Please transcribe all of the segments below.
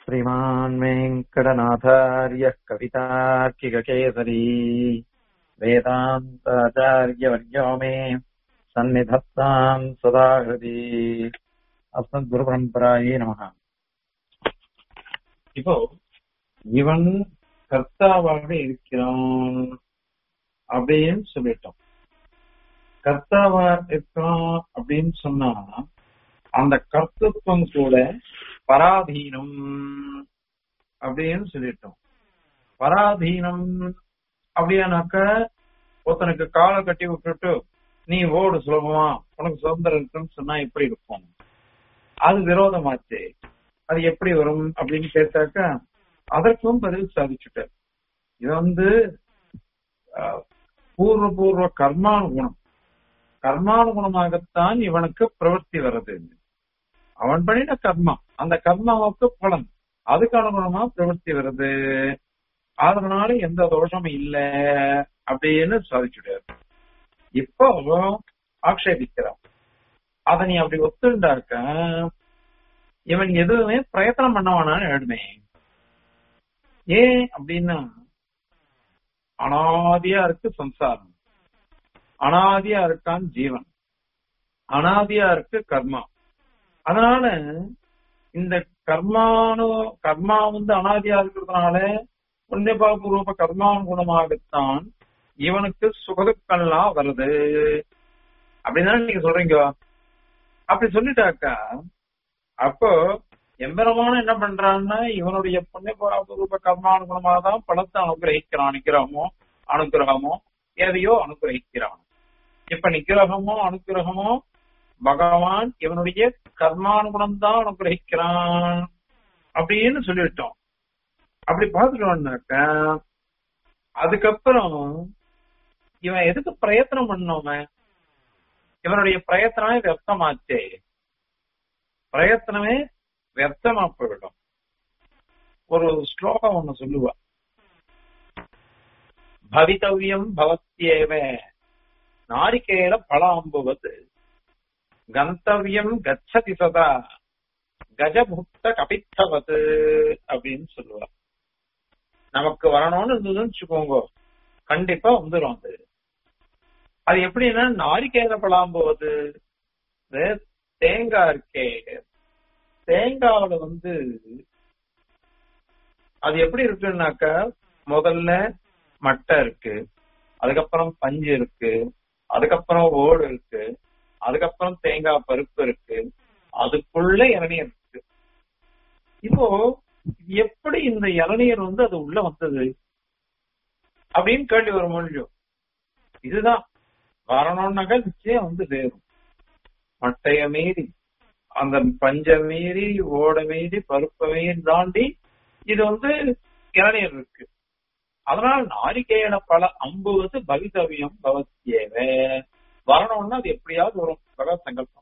श्रीमान् वेङ्कटनाथार्यः कवितार्किककेसरी वेदान्ताचार्यवर्यो मे सन्निधत्ताम् सदा हृदि अस्मद्गुरुपरम्परायै நமக இப்போ இவன் கர்த்தாவாக இருக்கிறான் அப்படின்னு சொல்லிட்டோம் கர்த்தாவா இருக்கிறான் அப்படின்னு சொன்னா அந்த கர்த்தத்துவம் கூட பராதீனம் அப்படின்னு சொல்லிட்டோம் பராதீனம் அப்படியானாக்க ஒருத்தனுக்கு காலை கட்டி விட்டுட்டு நீ ஓடு சுலபமா உனக்கு சுதந்திரம் இருக்குன்னு சொன்னா எப்படி இருக்கும் அது விரோதமாச்சு அது எப்படி வரும் அப்படின்னு கேட்டாக்க அதற்கும் பதில் சாதிச்சுட்டார் இது வந்து அஹ், பூர்வ பூர்வ கர்மானுகுணம் கர்மானுகுணமாகத்தான் இவனுக்கு பிரவர்த்தி வருது அவன் பண்ணின கர்மா அந்த கர்மாவுக்கு பலன் அதுக்கு அனுகுணமா பிரவர்த்தி வருது அதனால எந்த தோஷமும் இல்ல அப்படின்னு சாதிச்சுட்டாரு இப்போ ஆக்ஷேபிக்கிறான் அத நீ அப்படி ஒத்துண்டாக்க இவன் எதுவுமே பிரயத்தனம் பண்ணவானான்னு எழுமே ஏன் அப்படின்னா அனாதியா இருக்கு சம்சாரம் அனாதியா இருக்கான் ஜீவன் அனாதியா இருக்கு கர்மா அதனால இந்த கர்மானு கர்மா வந்து அனாதியா இருக்கிறதுனால புண்ணியபாபூர்வ கர்மானுகுணமாகத்தான் இவனுக்கு சுகதுக்கெல்லாம் வருது அப்படின்னு நீங்க சொல்றீங்க அப்படி சொல்லிட்டாக்கா அப்போ எம்பெருமான என்ன பண்றான்னா இவனுடைய புண்ணியபாபூர்வ கர்மானுகுணமாக தான் பணத்தை அனுகிரகிக்கிறான் நிக்கிரகமோ அனுகிரகமோ எதையோ அனுகிரகிக்கிறான் இப்ப நிக்கிரகமோ அனுகிரகமோ பகவான் இவனுடைய கர்மானுகுணம் தான் அனுகிரகிக்கிறான் அப்படின்னு சொல்லிவிட்டோம் அப்படி பார்த்துட்டோம்னாக்க அதுக்கப்புறம் இவன் எதுக்கு பிரயத்தனம் பண்ணோமே இவனுடைய பிரயத்தனமே வியர்த்தமாச்சே பிரயத்தனமே வியர்த்தமா போயிடும் ஒரு ஸ்லோகம் ஒண்ணு சொல்லுவா பவித்தவ்யம் பவத்யேவ நாரிகேல பலாம்புவது கந்தவியம் கச்சதி சதா கஜபுக்த கபித்தவது அப்படின்னு சொல்லுவா நமக்கு வரணும்னு இருந்ததுன்னு வச்சுக்கோங்க கண்டிப்பா வந்துடும் அது அது எப்படின்னா நாரிகேல பலாம்புவது இந்த தேங்காய் இருக்கே தேங்காவில வந்து அது எப்படி இருக்குன்னாக்கா முதல்ல மட்டை இருக்கு அதுக்கப்புறம் பஞ்சு இருக்கு அதுக்கப்புறம் ஓடு இருக்கு அதுக்கப்புறம் தேங்காய் பருப்பு இருக்கு அதுக்குள்ள இளநீர் இருக்கு இப்போ எப்படி இந்த இளநீர் வந்து அது உள்ள வந்தது அப்படின்னு கேள்வி வர முடியும் இதுதான் வரணும்னாக்கா நிச்சயம் வந்து சேரும் மட்டைய மீறி அந்த பஞ்ச மீறி ஓட மீறி பருப்பை மீறி தாண்டி இது வந்து இளநீர் இருக்கு அதனால் நாரிகேன பல அம்புவது பவிதவியம் பவத்தியேவ வரணும்னா அது எப்படியாவது வரும் பகவத் சங்கல்பம்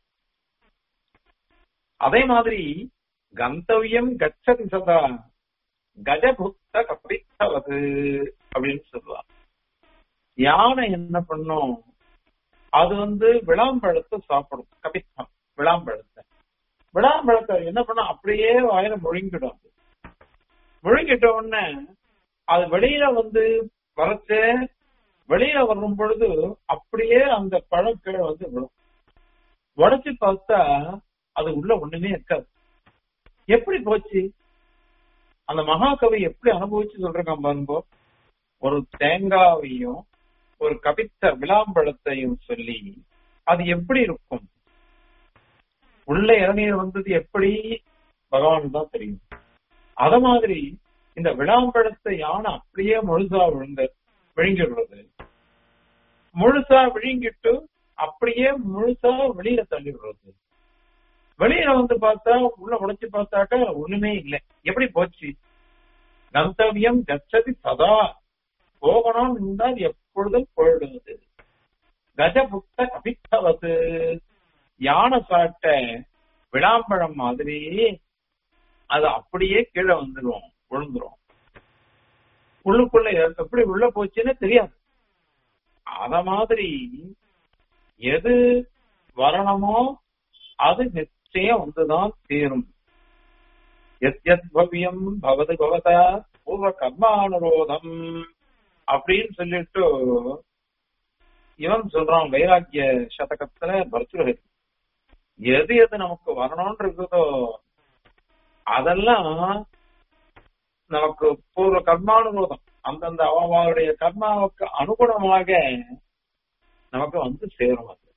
அதே மாதிரி கந்தவியம் கச்சதி சதா கஜபுக்த கபித்தவது அப்படின்னு சொல்லுவாங்க யானை என்ன பண்ணும் அது வந்து விளாம்பழத்தை சாப்பிடும் கபித்தம் விளாம்பழத்தை விளாம்பழத்தை என்ன பண்ணும் அப்படியே வாயில முழுங்கிடும் அது முழுங்கிட்ட உடனே அது வெளியில வந்து வரச்ச வெளியில வரும் பொழுது அப்படியே அந்த பழம் கீழே வந்து விடும் உடைச்சு பார்த்தா அது உள்ள ஒண்ணுமே இருக்காது எப்படி போச்சு அந்த மகாகவி எப்படி அனுபவிச்சு சொல்றாங்க பாருங்க ஒரு தேங்காவையும் ஒரு கபித்த விளாம்பழத்தையும் சொல்லி அது எப்படி இருக்கும் உள்ள இளநீர் வந்தது எப்படி பகவான் தான் தெரியும் அத மாதிரி இந்த விளாம்பழத்தை யானை அப்படியே முழுசா விழுந்த விழுங்கிடுறது முழுசா விழுங்கிட்டு அப்படியே முழுசா வெளியில தள்ளி விடுறது வெளியில வந்து பார்த்தா உள்ள உடைச்சு பார்த்தாக்கா ஒண்ணுமே இல்லை எப்படி போச்சு கந்தவியம் கச்சதி சதா போகணும் இருந்தால் அது எப்பொழுதும் போயிடுவது கஜபுக்த கபித்தவது யானை சாட்ட விளாம்பழம் மாதிரி அது அப்படியே கீழே வந்துடும் விழுந்துரும் உள்ளுக்குள்ள எப்படி உள்ள போச்சுன்னு தெரியாது அத மாதிரி எது வரணுமோ அது நிச்சயம் வந்துதான் தீரும் எத் எத் பவ்யம் பவது பவதா பூர்வ கர்மானுரோதம் அப்படின்னு சொல்லிட்டு இவன் சொல்றான் வைராக்கிய சதகத்துல பர்சுரகி எது எது நமக்கு வரணும்னு இருக்குதோ அதெல்லாம் நமக்கு பூர்வ கர்மானுரோதம் அந்தந்த அவனுடைய கர்மாவுக்கு அனுகுணமாக நமக்கு வந்து சேரும் அது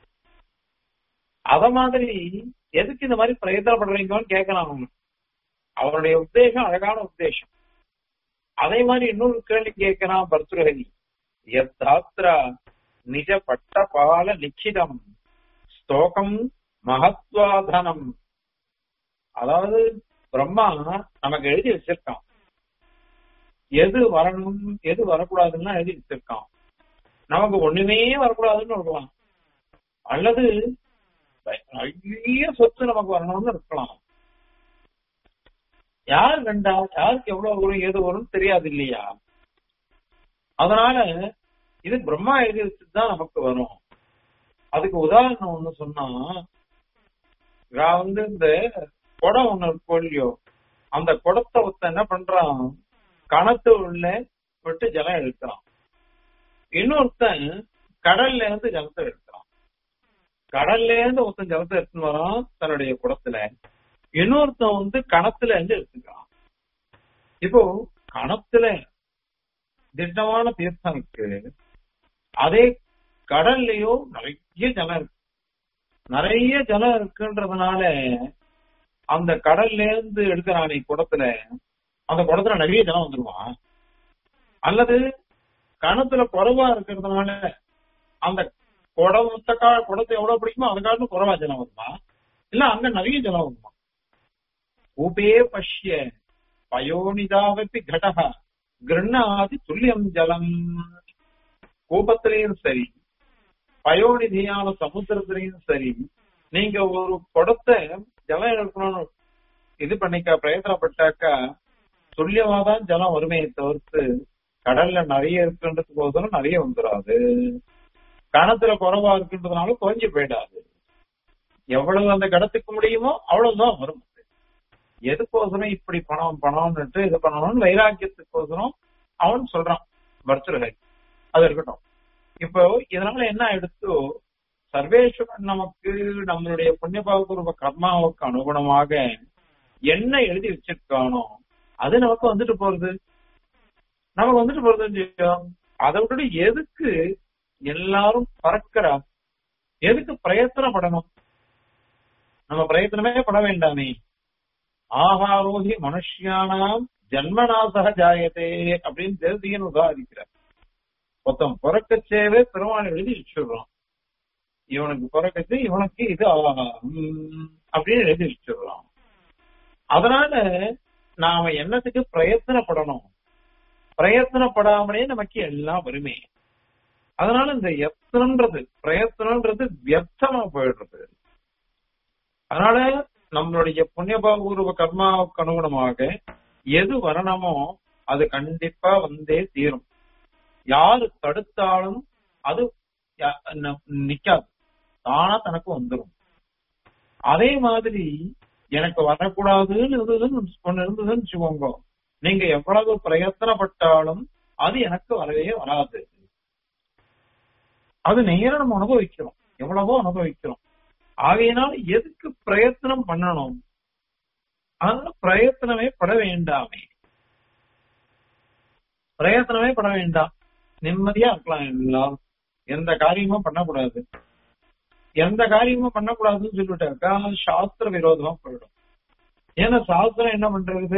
அத மாதிரி எதுக்கு இந்த மாதிரி பிரயத்தனப்படுறீங்கன்னு கேட்கலாம் அவங்க அவருடைய உத்தேசம் அழகான உத்தேசம் அதே மாதிரி இன்னொரு கேள்வி கேட்கிறான் பர்துரகி எத்தாத்ரா நிஜ பட்ட பால நிச்சிதம் ஸ்தோகம் மகத்வாதனம் அதாவது பிரம்மா நமக்கு எழுதி வச்சிருக்கான் எது வரணும் எது வரக்கூடாதுன்னு எழுதி வச்சிருக்கான் நமக்கு ஒண்ணுமே வரக்கூடாதுன்னு இருக்கலாம் அல்லது நிறைய சொத்து நமக்கு வரணும்னு இருக்கலாம் யார் கண்டா யாருக்கு எவ்வளவு வரும் எது வரும்னு தெரியாது இல்லையா அதனால இது பிரம்மா எழுதி வச்சுதான் நமக்கு வரும் அதுக்கு உதாரணம் ஒண்ணு சொன்னா நான் வந்து இந்த குடம் ஒண்ணு இருக்கும் இல்லையோ அந்த குடத்தை ஒருத்தன் என்ன பண்றான் கணத்து உள்ள விட்டு ஜலம் எடுக்கிறான் இன்னொருத்தன் கடல்ல இருந்து ஜலத்தை எடுக்கிறான் கடல்ல இருந்து ஒருத்தன் ஜலத்தை எடுத்துன்னு வரான் தன்னுடைய குடத்துல இன்னொருத்தன் வந்து கணத்துல இருந்து எடுத்துக்கிறான் இப்போ கணத்துல திட்டமான தீர்த்தம் இருக்கு அதே கடல்லையோ நிறைய ஜலம் இருக்கு நிறைய ஜலம் இருக்குன்றதுனால அந்த கடல்ல இருந்து எடுக்கிறானே குடத்துல அந்த குடத்துல நிறைய ஜலம் வந்துருவான் அல்லது கணத்துல குறைவா இருக்கிறதுனால அந்த குடத்தக்கா குடத்தை எவ்வளவு பிடிக்குமோ அதுக்காக குறைவா ஜலம் வருமா இல்ல அங்க நிறைய ஜலம் வருமா உபே பஷ்ய பயோனிதாவப்பி கடக கிருண்ணாதி துல்லியம் ஜலம் கோபத்திலையும் சரி பயோநிதியான சமுத்திரத்திலையும் சரி நீங்க ஒரு குடத்தை ஜலம் எடுக்கணும்னு இது பண்ணிக்க பிரயத்தனப்பட்டாக்கா துல்லியமாதான் ஜலம் வருமே தவிர்த்து கடல்ல நிறைய இருக்குன்றதுக்கோசரம் நிறைய வந்துடாது கணத்துல குறைவா இருக்குன்றதுனால குறைஞ்சு போயிடாது எவ்வளவு அந்த கடத்துக்கு முடியுமோ அவ்வளவுதான் வரும் எதுக்கோசரம் இப்படி பணம் பணம்னுட்டு இது பண்ணணும்னு வைராக்கியத்துக்கோசரம் அவன் சொல்றான் பர்சுரகை அது இருக்கட்டும் இப்போ இதனால என்ன எடுத்து சர்வேஸ்வரன் நமக்கு நம்மளுடைய புண்ணியபாவபூர்வ கர்மாவுக்கு அனுகுணமாக என்ன எழுதி வச்சிருக்கானோ அது நமக்கு வந்துட்டு போறது நமக்கு வந்துட்டு போறது அதை விட்டுட்டு எதுக்கு எல்லாரும் பறக்கிறா எதுக்கு பிரயத்தனப்படணும் நம்ம பிரயத்தனமே பட வேண்டாமே ஆகாரோகி மனுஷியானாம் ஜன்மநாசக ஜாயதே அப்படின்னு தேசியன் உதாரிக்கிறார் மொத்தம் பிறக்கச்சேவே பெருமாள் எழுதி வச்சுடுறோம் இவனுக்கு பிறக்கச்சு இவனுக்கு இது ஆகாரம் அப்படின்னு எழுதி வச்சுடுறோம் அதனால நாம என்னத்துக்கு பிரயத்தனப்படணும் பிரயத்தனப்படாமலே நமக்கு எல்லாம் வருமே அதனால இந்த எத்தனன்றது பிரயத்தனன்றது வியர்த்தமா போயிடுறது அதனால நம்மளுடைய புண்ணியபாபூர்வ கர்மாவுக்கு அனுகுணமாக எது வரணுமோ அது கண்டிப்பா வந்தே தீரும் யாரு தடுத்தாலும் அது நிக்காது தானா தனக்கு வந்துடும் அதே மாதிரி எனக்கு வரக்கூடாதுன்னு இருந்ததுன்னு ஒண்ணு இருந்ததுன்னு வச்சுக்கோங்க நீங்க எவ்வளவு பிரயத்தனப்பட்டாலும் அது எனக்கு வரவே வராது அது நேரம் நம்ம அனுபவிக்கிறோம் எவ்வளவோ அனுபவிக்கிறோம் ஆகையினால எதுக்கு பிரயத்தனம் பண்ணணும் அதனால பிரயத்தனமே பட வேண்டாமே பிரயத்தனமே பட வேண்டாம் நிம்மதியா இருக்கலாம் எல்லாரும் எந்த காரியமும் பண்ணக்கூடாது எந்த காரியமும் பண்ணக்கூடாதுன்னு சொல்லிட்டாக்கா சாஸ்திர விரோதமா போயிடும் ஏன்னா சாஸ்திரம் என்ன பண்றது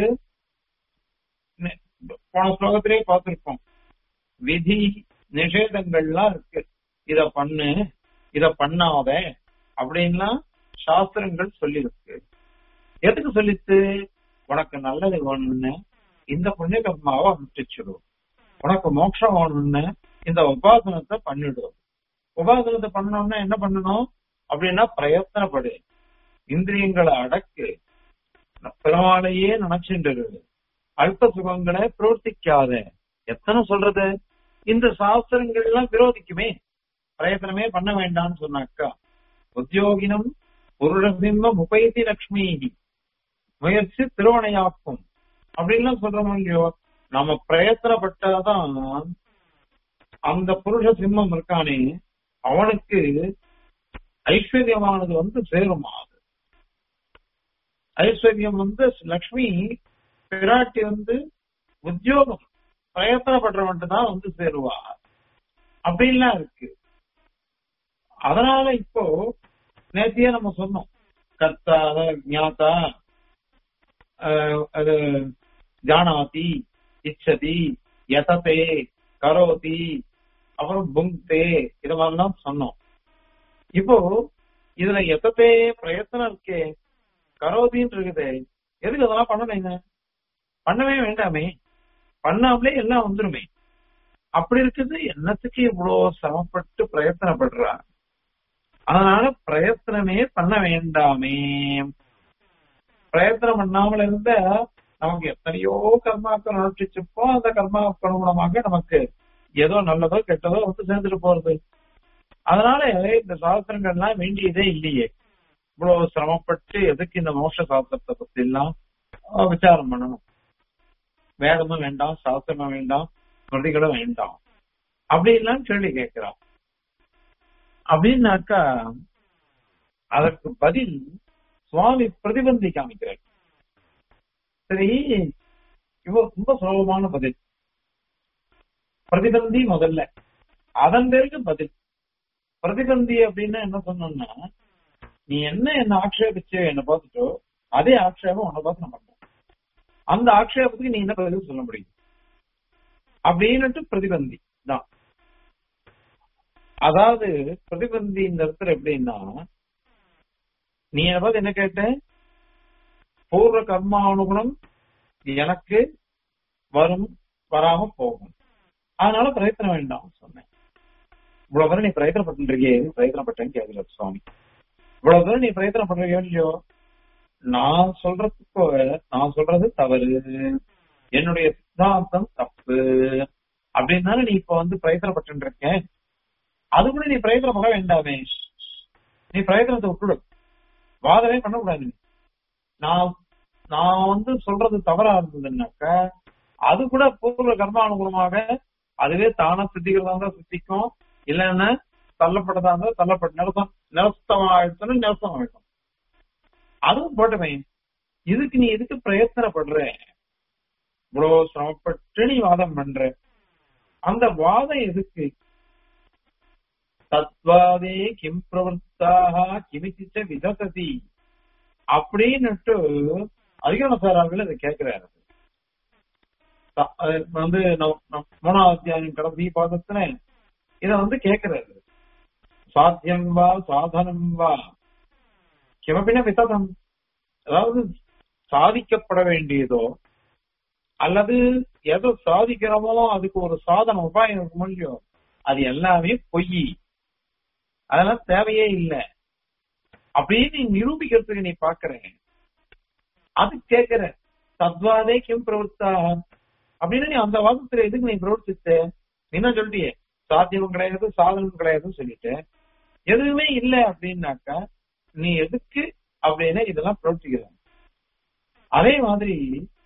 போன ஸ்லோகத்திலே பார்த்திருப்போம் விதி நிஷேதங்கள்லாம் இருக்கு இத பண்ணு இத பண்ணாத அப்படின்லாம் சாஸ்திரங்கள் சொல்லியிருக்கு எதுக்கு சொல்லித்து உனக்கு நல்லது வேணும்னு இந்த புண்ணிய கர்மாவை அனுஷ்டிச்சிடும் உனக்கு மோட்சம் வேணும்னு இந்த உபாசனத்தை பண்ணிடும் உபாசனத்தை பண்ணணும்னா என்ன பண்ணணும் அப்படின்னா பிரயத்தனப்படு இந்திரியங்களை அடக்கு பெருமாளையே நினைச்சுட்டு அல்ப சுகங்களை பிரவர்த்திக்காத எத்தனை சொல்றது இந்த சாஸ்திரங்கள் எல்லாம் விரோதிக்குமே பிரயத்தனமே பண்ண வேண்டாம்னு சொன்னாக்கா உத்தியோகினம் புருஷசிம்ம முப்பைத்தி லக்ஷ்மி முயற்சி திருவனையாக்கும் அப்படின்லாம் சொல்றோம் இல்லையோ நம்ம பிரயத்தனப்பட்டாதான் அந்த புருஷ சிம்மம் இருக்கானே அவனுக்கு ஐஸ்வர்யமானது வந்து சேருமா அது ஐஸ்வர்யம் வந்து லக்ஷ்மி பிராட்டி வந்து உத்தியோகம் பிரயத்தனப்படுறவன்ட்டு தான் வந்து சேருவா அப்படின்லாம் இருக்கு அதனால இப்போ நேத்தியே நம்ம சொன்னோம் கர்த்தா ஞாத்தா அஹ், அது ஜானாதி இச்சதி யததே கரோதி அப்புறம் புங்தே இது மாதிரிலாம் சொன்னோம் இப்போ இதுல எத்தத்தே பிரயத்தனம் இருக்கே கரோதின்னு இருக்குது எதுக்கு அதெல்லாம் பண்ணலைங்க பண்ணவே வேண்டாமே பண்ணாமலே எல்லாம் வந்துருமே அப்படி இருக்குது என்னத்துக்கு இவ்வளவு சிரமப்பட்டு பிரயத்தனப்படுறா அதனால பிரயத்தனமே பண்ண வேண்டாமே பிரயத்தனம் பண்ணாமல் இருந்த நமக்கு எத்தனையோ கர்மாக்கள் அனுஷ்டிச்சிருப்போம் அந்த கர்மாக்கள் மூலமாக நமக்கு ஏதோ நல்லதோ கெட்டதோ வந்து சேர்ந்துட்டு போறது அதனால இந்த சாஸ்திரங்கள்லாம் வேண்டியதே இல்லையே இவ்வளவு சிரமப்பட்டு எதுக்கு இந்த மோட்ச சாஸ்திரத்தை பத்தி எல்லாம் அஹ், விசாரம் பண்ணணும் வேதமும் வேண்டாம் சாஸ்திரமும் வேண்டாம் ஸ்மிருதிகளும் வேண்டாம் அப்படின்லாம் கேள்வி கேட்கிறான் அப்படின்னாக்கா அதற்கு பதில் சுவாமி பிரதிபந்தி காமிக்கிறார் சரி இவ ரொம்ப சுலபமான பதில் பிரதிபந்தி முதல்ல அதன் பிறகு பதில் பிரதிபந்தி அப்படின்னா என்ன சொன்னோம்னா நீ என்ன என்ன ஆக்ஷேபிச்சு என்ன பார்த்துட்டோ அதே ஆக்ஷேபம் உன்னை பார்த்து நான் பண்றேன் அந்த ஆக்ஷேபத்துக்கு நீ என்ன பதில் சொல்ல முடியும் அப்படின்னுட்டு பிரதிபந்தி தான் அதாவது பிரதிபந்தி இந்த இடத்துல எப்படின்னா நீ என்ன பார்த்து என்ன கேட்ட பூர்வ கர்மானுகுணம் எனக்கு வரும் வராம போகும் அதனால பிரயத்தனம் வேண்டாம் சொன்னேன் இவ்வளவு தூரம் நீ பிரயத்தனப்பட்டிருக்கியே பிரயத்தனப்பட்டேன்னு கேட்கல சுவாமி இவ்வளவு தூரம் நீ பிரயத்தனப்படுறியோ இல்லையோ நான் சொல்றதுக்கு நான் சொல்றது தவறு என்னுடைய சித்தாந்தம் தப்பு அப்படின்னால நீ இப்ப வந்து பிரயத்தனப்பட்டு இருக்க அது கூட நீ பிரயத்தனப்பட வேண்டாமே நீ பிரயத்தனத்தை விட்டுடு வாதமே பண்ணக்கூடாது நான் நான் வந்து சொல்றது தவறா இருந்ததுன்னாக்க அது கூட பூர்வ கர்மானுகுணமாக அதுவே தானா சித்திக்கிறதா இருந்தா சித்திக்கும் இல்லைன்னா தள்ளப்பட்டதா இருந்தா தள்ளப்பட்ட நிலத்தம் நிலத்தம் ஆயிடுச்சுன்னா நிலத்தம் ஆயிடும் அதுவும் போட்டுமே இதுக்கு நீ எதுக்கு பிரயத்தனப்படுற இவ்வளவு சிரமப்பட்டு நீ வாதம் பண்ற அந்த வாதம் எதுக்கு தத்வாதே கிம் பிரவர்த்தாக கிமிச்சிச்ச விதசதி அப்படின்னுட்டு அதிகமசாராவில் இதை கேட்கிறாரு த- அது வந்து நவ- நவ- மூணாவது அத்தியாயம் கடைசி பாதத்துல இத வந்து கேட்கிறாரு சாத்தியம் வா சாதனம் வா கிமபின விததம் அதாவது சாதிக்கப்பட வேண்டியதோ அல்லது எதை சாதிக்கிறோமோ அதுக்கு ஒரு சாதன உபாயம் இருக்க முடியும் அது எல்லாமே பொய் அதெல்லாம் தேவையே இல்லை அப்படின்னு நீ நிரூபிக்கிறதுக்கு நீ பாக்குற அது கேக்குற தத்வாதே கிம் பிரவர்த்தா அப்படின்னு நீ அந்த வாதத்துல எதுக்கு நீ பிரவர்த்தித்த நீ என்ன சொல்லிட்டியே சாத்தியமும் கிடையாது சாதனமும் கிடையாதுன்னு சொல்லிட்டு எதுவுமே இல்லை அப்படின்னாக்கா நீ எதுக்கு அப்படின்னு இதெல்லாம் பிரவர்த்திக்கிற அதே மாதிரி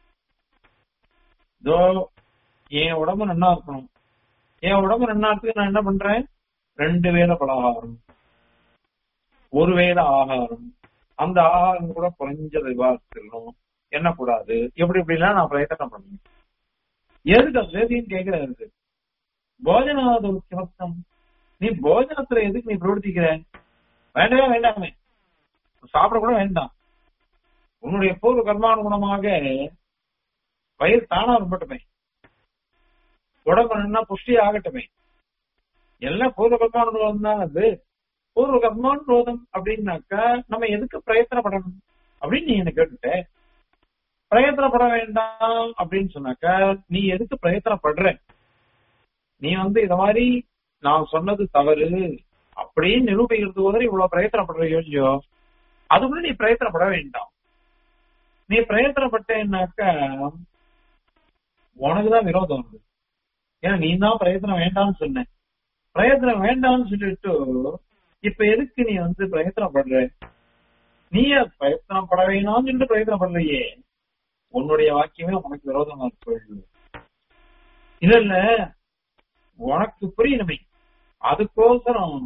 இதோ என் உடம்பு நன்னா இருக்கணும் என் உடம்பு நன்னா இருக்கு நான் என்ன பண்றேன் ரெண்டு வேளை பலகாரம் ஒரு வேளை ஆகாரம் அந்த ஆகாரம் கூட குறைஞ்ச விவாதிச்சிடணும் எண்ணக்கூடாது எப்படி இப்படிலாம் நான் பிரயத்தனம் பண்ணுவேன் எதுக்கு அது வேதியும் கேட்கிறாரு போஜனாத கிமத்தம் நீ போஜனத்துல எதுக்கு நீ பிரவர்த்திக்கிற வேண்டவே வேண்டாமே சாப்பிட கூட வேண்டாம் உன்னுடைய பூர்வ கர்மானுகுணமாக வயிறு தானா ரொம்பட்டுமே உடம்பு நின்னா புஷ்டி ஆகட்டுமே எல்லாம் பூர்வ கர்மானுகுணம் தான் அது பூர்வ கர்மானுரோதம் அப்படின்னாக்கா நம்ம எதுக்கு பிரயத்தனப்படணும் அப்படின்னு நீ என்ன கேட்டுட்ட பிரயத்தனப்பட வேண்டாம் அப்படின்னு சொன்னாக்கா நீ எதுக்கு பிரயத்தனப்படுற நீ வந்து இத மாதிரி நான் சொன்னது தவறு அப்படின்னு நிரூபிக்கிறது போது இவ்வளவு பிரயத்தனப்படுற யோசிச்சோ அது கூட நீ பிரயத்தனப்பட வேண்டாம் நீ பிரயத்தனப்பட்டேன்னாக்கா உனக்குதான் விரோதம் வருது ஏன்னா நீ தான் பிரயத்தனம் வேண்டாம்னு சொன்ன பிரயத்தனம் வேண்டாம்னு சொல்லிட்டு இப்ப எதுக்கு நீ வந்து பிரயத்தனப்படுற நீ பிரயத்தனப்பட வேணாம் என்று பிரயத்தனப்படலையே உன்னுடைய வாக்கியமே உனக்கு விரோதமா இருக்கு இல்ல இல்ல உனக்கு புரியணுமே அதுக்கோசரம்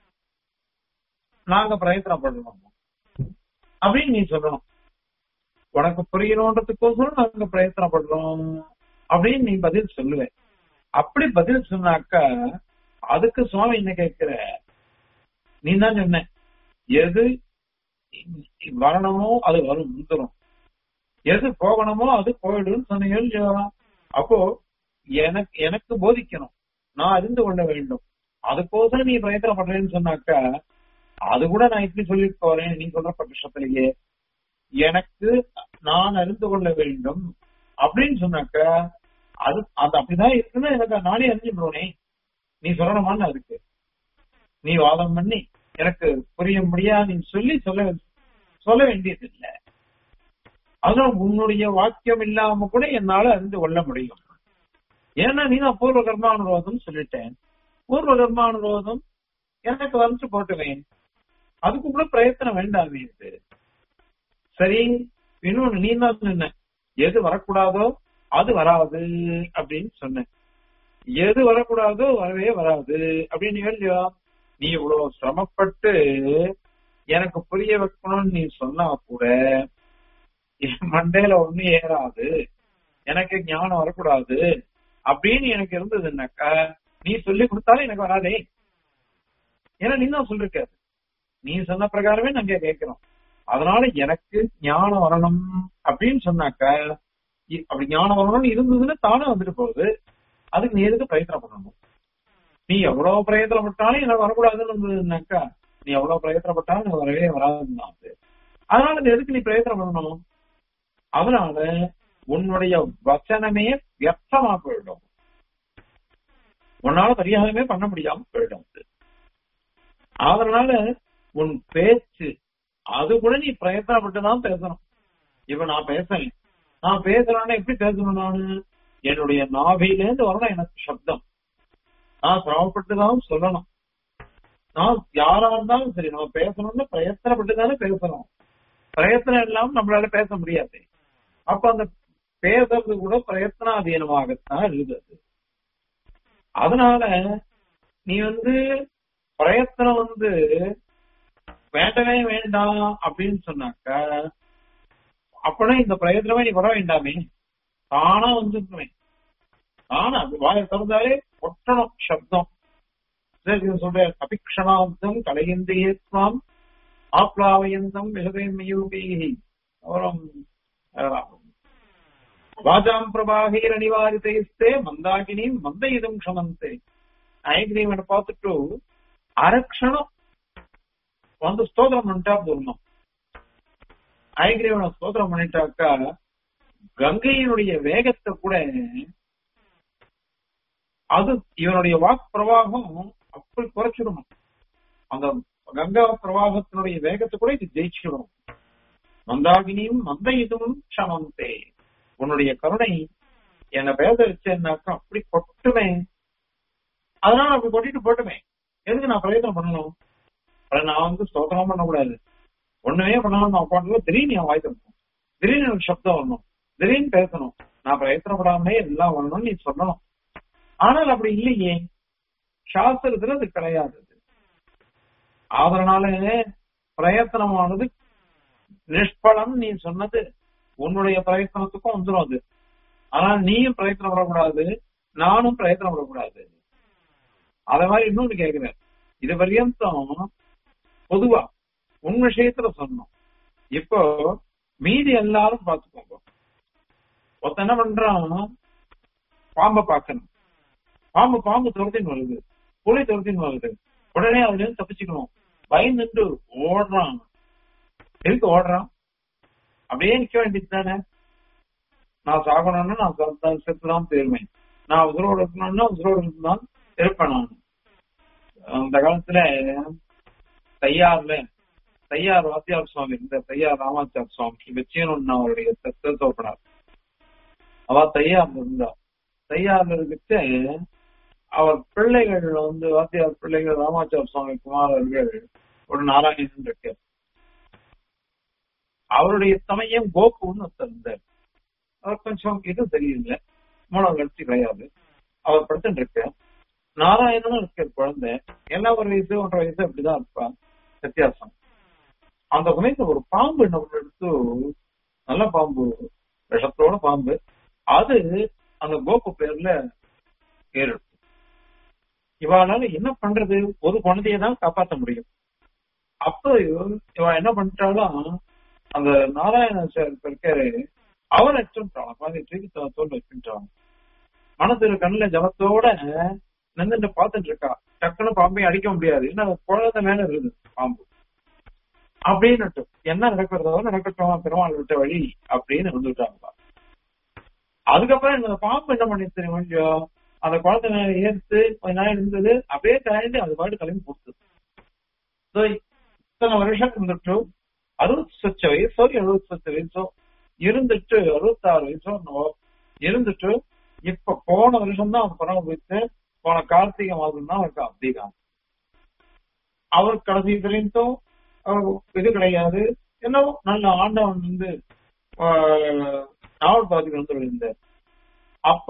நாங்க பிரயத்தனப்படணும் அப்படின்னு நீ சொல்லணும் உனக்கு புரியணுன்றதுக்கோசரம் நாங்க பிரயத்தனப்படுறோம் அப்படின்னு நீ பதில் சொல்லுவேன் அப்படி பதில் சொன்னாக்கா அதுக்கு சுவாமி என்ன கேட்கிற நீ தான் சொன்ன எது வரணுமோ அது வரும் வந்துடும் எது போகணுமோ அது போயிடும் சொன்னீங்க அப்போ எனக்கு எனக்கு போதிக்கணும் நான் அறிந்து கொள்ள வேண்டும் அதுக்கோசரம் நீ பிரயத்தனம் பண்றேன்னு சொன்னாக்கா அது கூட நான் இப்படி சொல்லிட்டு போறேன் நீ சொல்ற பட்சத்திலேயே எனக்கு நான் அறிந்து கொள்ள வேண்டும் அப்படின்னு சொன்னாக்கா அது அது அப்படிதான் இருக்குன்னு எனக்கு நானே அறிஞ்சுடுவேனே நீ சொல்லணுமான்னு அதுக்கு நீ வாதம் பண்ணி எனக்கு புரிய முடியா நீ சொல்லி சொல்ல சொல்ல வேண்டியது இல்லை அதனால உன்னுடைய வாக்கியம் இல்லாம கூட என்னால அறிந்து கொள்ள முடியும் ஏன்னா நீ நான் பூர்வ கர்மானுரோதம் சொல்லிட்டேன் பூர்வ கர்மானுரோதம் எனக்கு வந்து போட்டுவேன் அதுக்கு கூட பிரயத்தனம் வேண்டாமே இது சரி இன்னொன்னு நீ தான் சொன்ன எது வரக்கூடாதோ அது வராது அப்படின்னு சொன்னேன் எது வரக்கூடாதோ வரவே வராது அப்படின்னு இல்லையா நீ இவ்வளவு சிரமப்பட்டு எனக்கு புரிய வைக்கணும்னு நீ சொன்னா கூட என் மண்டையில ஒண்ணு ஏறாது எனக்கு ஞானம் வரக்கூடாது அப்படின்னு எனக்கு இருந்ததுன்னாக்கா நீ சொல்லி கொடுத்தாலும் எனக்கு வராதே ஏன்னா நீ தான் சொல்லிருக்க நீ சொன்ன பிரகாரமே நாங்க கேட்கிறோம் அதனால எனக்கு ஞானம் வரணும் அப்படின்னு சொன்னாக்கா அப்படி ஞானம் வரணும்னு இருந்ததுன்னு தானே வந்துட்டு போகுது அதுக்கு நீ எதுக்கு பிரயத்தனம் பண்ணணும் நீ எவ்வளவு பிரயத்தனப்பட்டாலும் எனக்கு வரக்கூடாதுன்னு இருந்ததுன்னாக்கா நீ எவ்வளவு பிரயத்தனப்பட்டாலும் எனக்கு வரவே வராதுன்னா அதனால நீ எதுக்கு நீ பிரயத்தனம் பண்ணணும் அதனால உன்னுடைய வச்சனமே வியர்த்தமா போயிடும் உன்னால பரிகாரமே பண்ண முடியாம போயிடும் அதனால உன் பேச்சு அது கூட நீ பிரயத்தனப்பட்டு தான் பேசணும் இப்ப நான் பேசுறேன் நான் பேசுறேன்னா எப்படி பேசணும் நானு என்னுடைய நாபிலேருந்து வரணும் எனக்கு சப்தம் நான் சிரமப்பட்டு தான் சொல்லணும் நான் யாரா இருந்தாலும் சரி நம்ம பேசணும்னு பிரயத்தனப்பட்டு தானே பேசணும் பிரயத்தனம் இல்லாம நம்மளால பேச முடியாது அப்ப அந்த பேசுறது கூட பிரயத்தனாதீனமாகத்தான் இருக்குது அதனால நீ வந்து பிரயத்தனம் வந்து வேண்டவே வேண்டாம் அப்படின்னு சொன்னாக்க அப்படின்னா இந்த பிரயத்தனமே நீ வர வேண்டாமே தானா வந்துருக்குமே தானா வாய திறந்தாலே ஒட்டணும் சப்தம் சொல்ற அபிக்ஷணாப்தம் கலையந்தியத்வாம் ஆப்லாவயந்தம் விசதேமயூபி அப்புறம் வாஜாம் பிரபாகீர நிவாரித்தே மந்தாகினி மந்தயிதம் க்ஷமந்தே ஐகிரீவனை பார்த்துட்டு அரக்ஷணம் வந்து ஸ்தோத்திரம் பண்ணிட்டா போடணும் ஐகிரீவனை ஸ்தோத்திரம் பண்ணிட்டாக்கா கங்கையினுடைய வேகத்தை கூட அது இவனுடைய வாக் பிரவாகம் அப்படி குறைச்சிடணும் அந்த கங்கா பிரவாகத்தினுடைய வேகத்தை கூட இது ஜெயிச்சிடும் மந்தாகினியும் மந்த இதுவும் சமந்தே உன்னுடைய கருணை என்ன பேச வச்சேன்னாக்கா அப்படி கொட்டுவேன் அதனால அப்படி கொட்டிட்டு போட்டுவேன் எதுக்கு நான் பிரயத்தனம் பண்ணணும் நான் வந்து ஸ்தோத்திரம் பண்ணக்கூடாது ஒண்ணுமே பண்ணணும் நான் உட்காந்து திடீர்னு என் வாய் தரணும் திடீர்னு எனக்கு சப்தம் வரணும் திடீர்னு பேசணும் நான் பிரயத்தனப்படாமலே எல்லாம் வரணும்னு நீ சொல்லணும் ஆனால் அப்படி இல்லையே சாஸ்திரத்துல அது கிடையாது அதனால பிரயத்தனமானது நிஷ்பலம் நீ சொன்னது உன்னுடைய பிரயத்தனத்துக்கும் வந்துடும் அது ஆனா நீயும் பிரயத்தனம் படக்கூடாது நானும் பிரயத்தனம் படக்கூடாது அத மாதிரி இன்னொன்னு கேக்குறேன் இது பர்யந்தம் பொதுவா உன் விஷயத்துல சொன்னோம் இப்போ மீதி எல்லாரும் பாத்துக்கோங்க ஒருத்த என்ன பண்றான் பாம்பை பார்க்கணும் பாம்பு பாம்பு துரத்தின்னு வருது புலி துரத்தின்னு வருது உடனே அதுல இருந்து தப்பிச்சுக்கணும் பயந்துட்டு ஓடுறான் எதுக்கு ஓடுறான் அப்படியே நிக்க வேண்டியது தானே நான் சாகணும்னா நான் செத்துதான் போயிருவேன் நான் உசுரோடு இருக்கணும்னா உசுரோடு இருந்தான் இருப்பேன் நான் அந்த காலத்துல தையார்ல தையார் வாத்தியார் சுவாமி இந்த தையார் ராமாச்சார் சுவாமி வச்சுன்னு அவருடைய தத்துவப்படார் அவ தையார் இருந்தா தையார்ல இருந்துட்டு அவர் பிள்ளைகள் வந்து வாத்தியார் பிள்ளைகள் ராமாச்சார் சுவாமி குமாரர்கள் ஒரு நாராயணன் இருக்கு அவருடைய சமயம் கோபுன்னு ஒருத்தர் இருந்தார் அவர் கொஞ்சம் இது தெரியல மூலம் கழிச்சு கிடையாது அவர் படுத்துட்டு இருக்க நாராயணனும் இருக்க குழந்தை என்ன ஒரு வயசு ஒன்றரை வயசு அப்படிதான் இருப்பான் வித்தியாசம் அந்த சமயத்துல ஒரு பாம்பு என்ன பண்ண எடுத்து நல்ல பாம்பு விஷத்தோட பாம்பு அது அந்த கோப்பு பேர்ல ஏறிடுச்சு இவாளால என்ன பண்றது ஒரு குழந்தைய தான் காப்பாற்ற முடியும் அப்போ இவன் என்ன பண்ணிட்டாலும் அந்த நாராயண சார் இருக்காரு அவர் வச்சுட்டான் பாதி தூக்கி தோல் வச்சுட்டான் மனசுல கண்ணுல ஜலத்தோட நின்றுட்டு பாத்துட்டு இருக்கா டக்குன்னு பாம்பையும் அடிக்க முடியாது என்ன குழந்தை மேல இருக்குது பாம்பு அப்படின்னு என்ன நடக்கிறதோ நடக்கட்டும் பெருமாள் விட்ட வழி அப்படின்னு வந்துட்டாங்க அதுக்கப்புறம் இந்த பாம்பு என்ன பண்ணி தெரியும் கொஞ்சம் அந்த குழந்தை மேல ஏற்று கொஞ்ச நேரம் இருந்தது அப்படியே தாண்டி அது பாட்டு கிளம்பி கொடுத்தது இத்தனை வருஷம் இருந்துட்டு அறுபத்தி சொச்ச வயசோ எழுபத்தி சொச்ச வயசோ இருந்துட்டு அறுபத்தாறு வயசோ இருந்துட்டு இப்ப போன வருஷம் தான் அவன் பணம் போயிட்டு போன கார்த்திகை மாதம் தான் அவருக்கு அதிகம் அவர் கடைசி வரைக்கும் இது கிடையாது என்னவோ நல்ல ஆண்டவன் வந்து நாவல் பாத்துக்கு வந்துருந்தார் அப்போ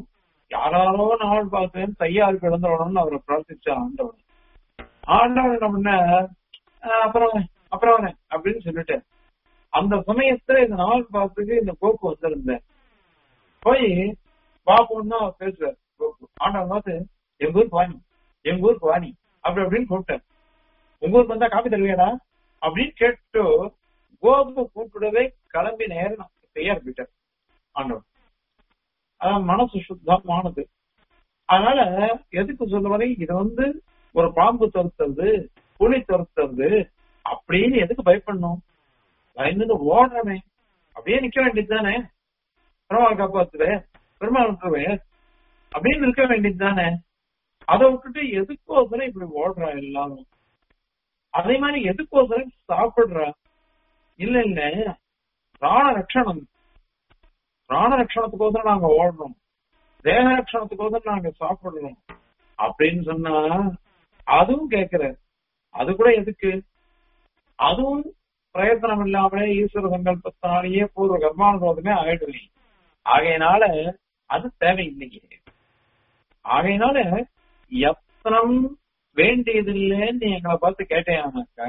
யாராரோ நாவல் பார்த்தேன் தையாருக்கு இழந்துடணும்னு அவரை பிரார்த்திச்ச ஆண்டவன் ஆண்டவன் என்ன பண்ண அப்புறம் அப்புறம் அப்படின்னு சொல்லிட்டேன் அந்த சமயத்துல இந்த நாவல் பாத்துக்கு இந்த கோப்பு வந்திருந்தேன் போய் பாப்போம்னா பேசுறாரு கோப்பு ஆண்டவன் பார்த்து எங்க ஊருக்கு வாணி எங்க ஊருக்கு வாணி அப்படி அப்படின்னு கூப்பிட்டேன் உங்க ஊருக்கு வந்தா காப்பி தருவியாடா அப்படின்னு கேட்டு கோபு கூப்பிடவே கிளம்பி நேரம் தயார் போயிட்டார் ஆண்டவன் அதான் மனசு சுத்தமானது அதனால எதுக்கு சொல்ல வரை இது வந்து ஒரு பாம்பு துரத்துறது புலி துரத்துறது அப்படின்னு எதுக்கு பயப்படணும் பயந்து ஓடுறமே அப்படியே நிக்க வேண்டியது தானே பெருமாள் காப்பாத்துவேன் பெருமாள் விட்டுருவேன் அப்படின்னு இருக்க வேண்டியது தானே அதை விட்டுட்டு எதுக்கோசரம் இப்படி ஓடுறா எல்லாரும் அதே மாதிரி எதுக்கோசரம் சாப்பிடுறா இல்ல இல்ல பிராண ரட்சணம் பிராண ரட்சணத்துக்கோசரம் நாங்க ஓடுறோம் தேக ரட்சணத்துக்கோசரம் நாங்க சாப்பிடுறோம் அப்படின்னு சொன்னா அதுவும் கேக்குற அது கூட எதுக்கு அதுவும் பிரயத்தனம் இல்லாமலே ஈஸ்வர சங்கல்பத்தினாலேயே பூர்வ கர்மானுபவமே ஆயிடுவேன் ஆகையினால அது தேவையில்லையே ஆகையினால எத்தனம் வேண்டியதில்லைன்னு எங்களை பார்த்து கேட்டேனாக்கா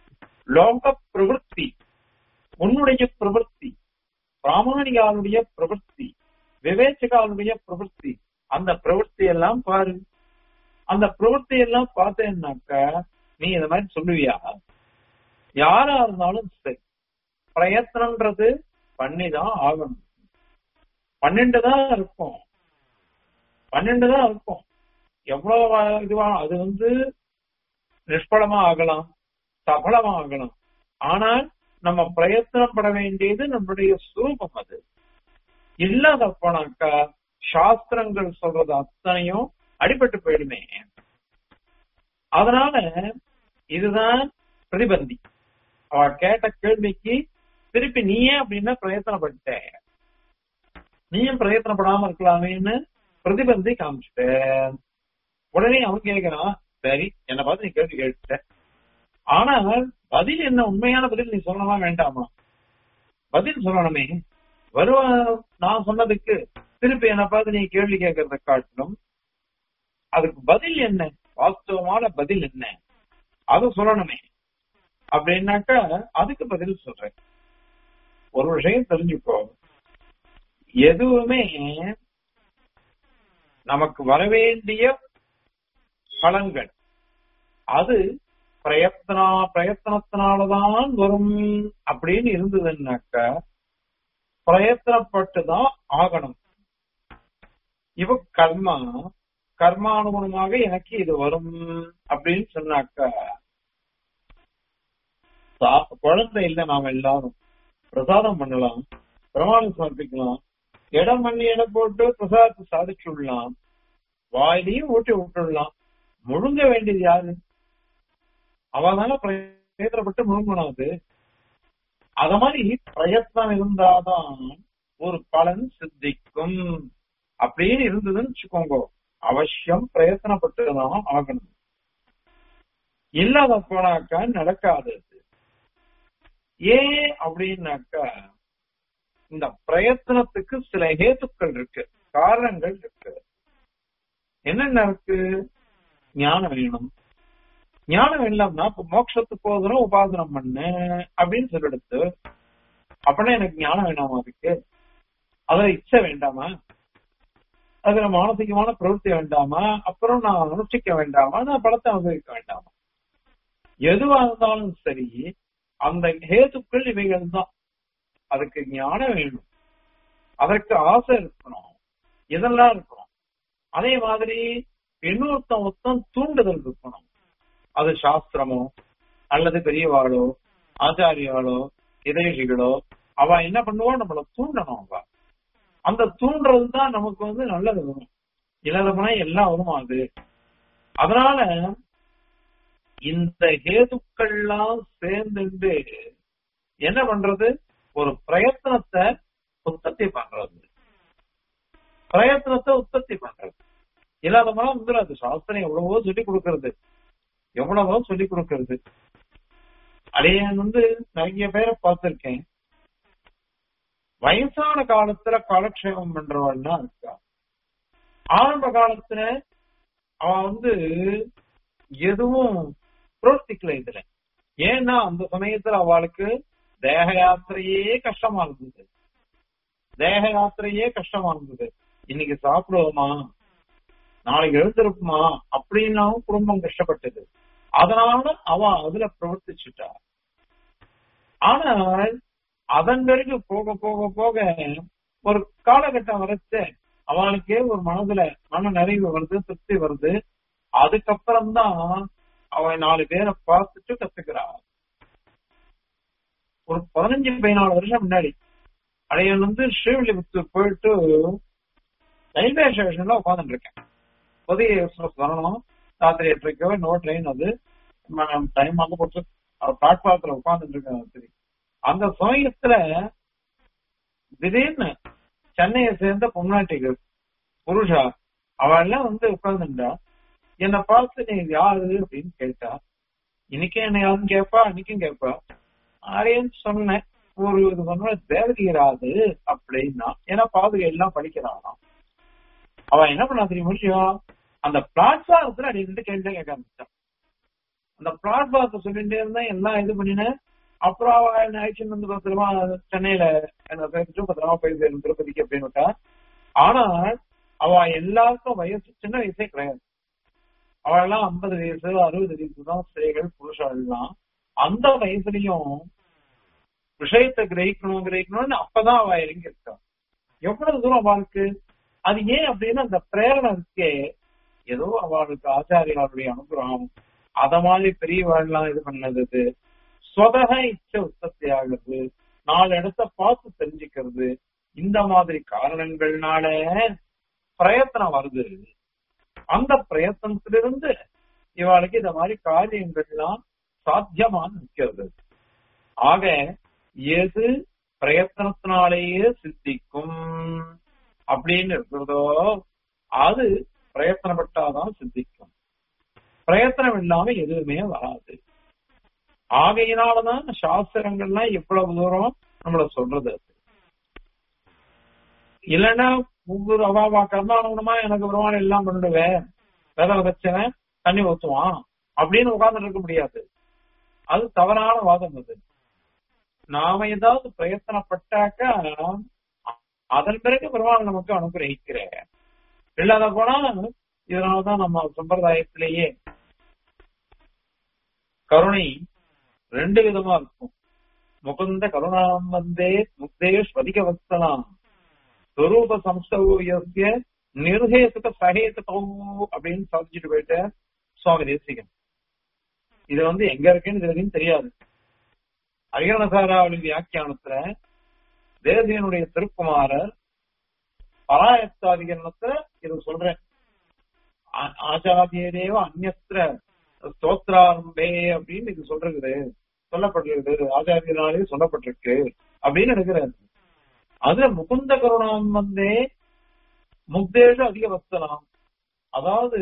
லோக பிரவருத்தி உன்னுடைய பிரவருத்தி பிராமணிகாலுடைய பிரவருத்தி விவேச்சகாலுடைய பிரவருத்தி அந்த பிரவருத்தி எல்லாம் பாரு அந்த பிரவருத்தி எல்லாம் பார்த்தேன்னாக்கா நீ இந்த மாதிரி சொல்லுவியா யாரா இருந்தாலும் சரி பிரயத்தனம்ன்றது பண்ணிதான் ஆகணும் பன்னெண்டு தான் இருக்கும் பன்னெண்டு தான் இருக்கும் எவ்வளவு இதுவா அது வந்து நிஷ்பலமா ஆகலாம் சபலமா ஆகலாம் ஆனால் நம்ம பிரயத்தனப்பட வேண்டியது நம்முடைய சுரூபம் அது இல்லாத போனாக்கா சாஸ்திரங்கள் சொல்றது அத்தனையும் அடிபட்டு போயிடுமே அதனால இதுதான் பிரதிபந்தி அவ கேட்ட கேள்விக்கு திருப்பி நீயே அப்படின்னா பிரயத்தனப்பட்ட நீயும் பிரயத்தனப்படாம இருக்கலாமேன்னு பிரதிபந்தி காமிச்சிட்ட உடனே அவன் கேட்கிறான் சரி என்ன பார்த்து நீ கேள்வி கேட்ட ஆனால் பதில் என்ன உண்மையான பதில் நீ சொல்லணுமா வேண்டாமா பதில் சொல்லணுமே வருவ நான் சொன்னதுக்கு திருப்பி என்ன பார்த்து நீ கேள்வி கேட்கறத காட்டிலும் அதுக்கு பதில் என்ன வாஸ்தவமான பதில் என்ன அது சொல்லணுமே அப்படின்னாக்கா அதுக்கு பதில் சொல்றேன் ஒரு விஷயம் தெரிஞ்சுக்கோ எதுவுமே நமக்கு வரவேண்டிய பலன்கள் அது பிரயத்தனா பிரயத்தனத்தினாலதான் வரும் அப்படின்னு இருந்ததுன்னாக்க பிரயத்தனப்பட்டுதான் ஆகணும் இவ கர்மா கர்மானுகுணமாக எனக்கு இது வரும் அப்படின்னு சொன்னாக்கா குழந்தை இல்ல நாம எல்லாரும் பிரசாதம் பண்ணலாம் பிரமாணம் சமர்ப்பிக்கலாம் இடம் பண்ணி இடம் போட்டு பிரசாதத்தை சாதிச்சு விடலாம் வாயிலையும் ஊட்டி விட்டுடலாம் முழுங்க வேண்டியது யாரு அவனால பிரயத்தனப்பட்டு முழுங்கணும் அது அத மாதிரி பிரயத்னம் இருந்தாதான் ஒரு பலன் சித்திக்கும் அப்படின்னு இருந்ததுன்னு வச்சுக்கோங்க அவசியம் பிரயத்தனப்பட்டுதான் ஆகணும் இல்லாத போனாக்கா நடக்காது ஏன் அப்படின்னாக்கா இந்த பிரயத்தனத்துக்கு சில ஹேத்துக்கள் இருக்கு காரணங்கள் இருக்கு என்னென்ன இருக்கு ஞானம் வேணும் ஞானம் இல்லாமனா இப்ப மோட்சத்துக்கு போதும் உபாசனம் பண்ணு அப்படின்னு சொல்லிடுத்து அப்படின்னா எனக்கு ஞானம் வேணாமா அதுக்கு அதுல இச்சை வேண்டாமா அதுல மானசிகமான பிரவൃத்தி வேண்டாமா அப்புறம் நான் அனுஷ்டிக்க வேண்டாமா நான் படத்தை அனுபவிக்க வேண்டாமா எதுவா இருந்தாலும் சரி அந்த ஹேதுக்கள் இவைகள் தான் அதுக்கு ஞானம் வேணும் அதற்கு ஆசை இருக்கணும் இதெல்லாம் இருக்கணும் அதே மாதிரி இன்னொருத்தன் ஒருத்தன் தூண்டுதல் இருக்கணும் அது சாஸ்திரமோ அல்லது பெரியவாளோ ஆச்சாரியாளோ இதேஷிகளோ அவ என்ன பண்ணுவா நம்மள தூண்டணும் அவ அந்த தூண்டுறது தான் நமக்கு வந்து நல்லது வரும் இல்லாத போனா எல்லாம் வரும் அது அதனால இந்த ஹேதுக்கள்லாம் சேர்ந்துட்டு என்ன பண்றது ஒரு பிரயத்தனத்தை உற்பத்தி பண்றது பிரயத்தனத்தை உற்பத்தி பண்றது இல்லாத போனா வந்து அது சாஸ்திரம் எவ்வளவோ சொல்லி கொடுக்கறது எவ்வளவோ சொல்லி கொடுக்கறது அடையன் வந்து நிறைய பேரை பார்த்திருக்கேன் வயசான காலத்துல காலக்ஷேபம் பண்றவன்னா இருக்கா ஆரம்ப காலத்துல அவன் வந்து எதுவும் புரோஸ்திக்கல இதுல ஏன்னா அந்த சமயத்துல அவளுக்கு தேக யாத்திரையே கஷ்டமா இருந்தது தேக யாத்திரையே கஷ்டமா இருந்தது இன்னைக்கு சாப்பிடுவோமா நாளைக்கு எழுந்திருக்குமா அப்படின்னாவும் குடும்பம் கஷ்டப்பட்டது அதனால அவன் அதுல பிரவர்த்திச்சுட்டா ஆனால் அதன் பிறகு போக போக போக ஒரு காலகட்டம் வரைச்சு அவளுக்கே ஒரு மனதுல மன நிறைவு வருது திருப்தி வருது அதுக்கப்புறம் தான் அவன் நாலு பேரை பார்த்துட்டு கத்துக்கிறான் ஒரு பதினஞ்சு பதினாலு வருஷம் முன்னாடி அடையன் வந்து ஸ்ரீவில்லிபுத்தூர் போயிட்டு ரயில்வே ஸ்டேஷன்ல உட்காந்துட்டு இருக்கேன் புதிய எக்ஸ்பிரஸ் வரணும் ராத்திரி எட்டரைக்கோ இன்னொரு ட்ரெயின் அது டைம் அங்க போட்டு பிளாட்பாரத்துல உட்காந்துட்டு இருக்கேன் சரி அந்த சமயத்துல திடீர்னு சென்னையை சேர்ந்த பொம்நாட்டிகள் புருஷா அவள் எல்லாம் வந்து உட்கார்ந்துட்டா என்னை பார்த்து நீ யாரு அப்படின்னு கேட்டா இன்னைக்கே என்ன யாரும் கேட்பா அன்னைக்கும் கேட்பா ஆரியன்னு சொன்னேன் ஒரு இது சொன்ன தேவகிராது அப்படின்னா ஏன்னா பாதுகை எல்லாம் படிக்கிறானாம் அவன் என்ன பண்ணா தெரியும் விஷயம் அந்த பிளாட்ஃபாரத்துல அடி ரெண்டு கேள்வி கேட்க ஆரம்பிச்சான் அந்த பிளாட்ஃபாரத்தை சொல்லிட்டே இருந்தா எல்லாம் இது பண்ணினேன் அப்புறம் அவ என்ன ஆக்ஷன் வந்து பத்திரமா சென்னையில என்ன சேர்த்துட்டு பத்திரமா போய் சேரும் திருப்பதிக்கு அப்படின்னு விட்டா ஆனால் அவ எல்லாருக்கும் வயசு சின்ன வயசே கிடையாது அவெல்லாம் ஐம்பது வயசு அறுபது வயசு தான் ஸ்திரீகள் புருஷர்கள் எல்லாம் அந்த வயசுலயும் விஷயத்தை கிரகிக்கணும் கிரகிக்கணும்னு அப்பதான் அவ இறங்கி இருக்கா எவ்வளவு தூரம் அவளுக்கு அது ஏன் அப்படின்னு அந்த பிரேரணை இருக்கே ஏதோ அவளுக்கு ஆச்சாரியாளுடைய அனுகிரகம் அத மாதிரி பெரியவாள்லாம் இது பண்ணது ஸ்வதக இச்சை உற்பத்தி ஆகுது நாலு இடத்த பார்த்து தெரிஞ்சுக்கிறது இந்த மாதிரி காரணங்கள்னால பிரயத்தனம் வருது அந்த பிரயத்தனத்திலிருந்து இவாளுக்கு இந்த மாதிரி காரியங்கள்லாம் சாத்தியமா நிற்கிறது ஆக எது பிரயத்தனத்தினாலேயே சித்திக்கும் அப்படின்னு இருக்கிறதோ அது பிரயத்தனப்பட்டாதான் சித்திக்கும் பிரயத்தனம் இல்லாம எதுவுமே வராது ஆகையினாலதான் சாஸ்திரங்கள்லாம் எவ்வளவு தூரம் நம்மள சொல்றது இல்லைன்னா ஒவ்வொரு அவாவா கர்மானுகுணமா எனக்கு வருமானம் எல்லாம் பண்ணிடுவேன் விதை விதைச்சவன் தண்ணி ஊத்துவான் அப்படின்னு உட்கார்ந்துட்டு இருக்க முடியாது அது தவறான வாதம் அது நாம ஏதாவது பிரயத்தனப்பட்டாக்கா அதன் பிறகு பெருமாள் நமக்கு அனுகிரகிக்கிற இல்லாத போனா இதனாலதான் நம்ம சம்பிரதாயத்திலேயே கருணை ரெண்டு விதமா இருக்கும் முகுந்த கருணாம் வந்தே முக்தேஷ் அதிக வத்சலாம் ஸ்வரூப சம்சவசிய நிர்ஹேசுக சகேசுகோ அப்படின்னு சாதிச்சுட்டு போயிட்ட சுவாமி தேசிகன் இது வந்து எங்க இருக்குன்னு இது வரைக்கும் தெரியாது அரியணசாராவளி வியாக்கியானத்துல தேசியனுடைய திருக்குமாரர் பராயத்தாதிகரணத்துல இது சொல்றேன் ஆச்சாரியரேவ அந்நத்திர ஸ்தோத்ராரம்பே அப்படின்னு இது சொல்றது சொல்லப்பட்டிருக்கு ஆச்சாரியனாலே சொல்லப்பட்டிருக்கு அப்படின்னு எடுக்கிறாரு அதுல முகுந்த கருணாம் வந்தே முக்தேஷு அதிக வசலாம் அதாவது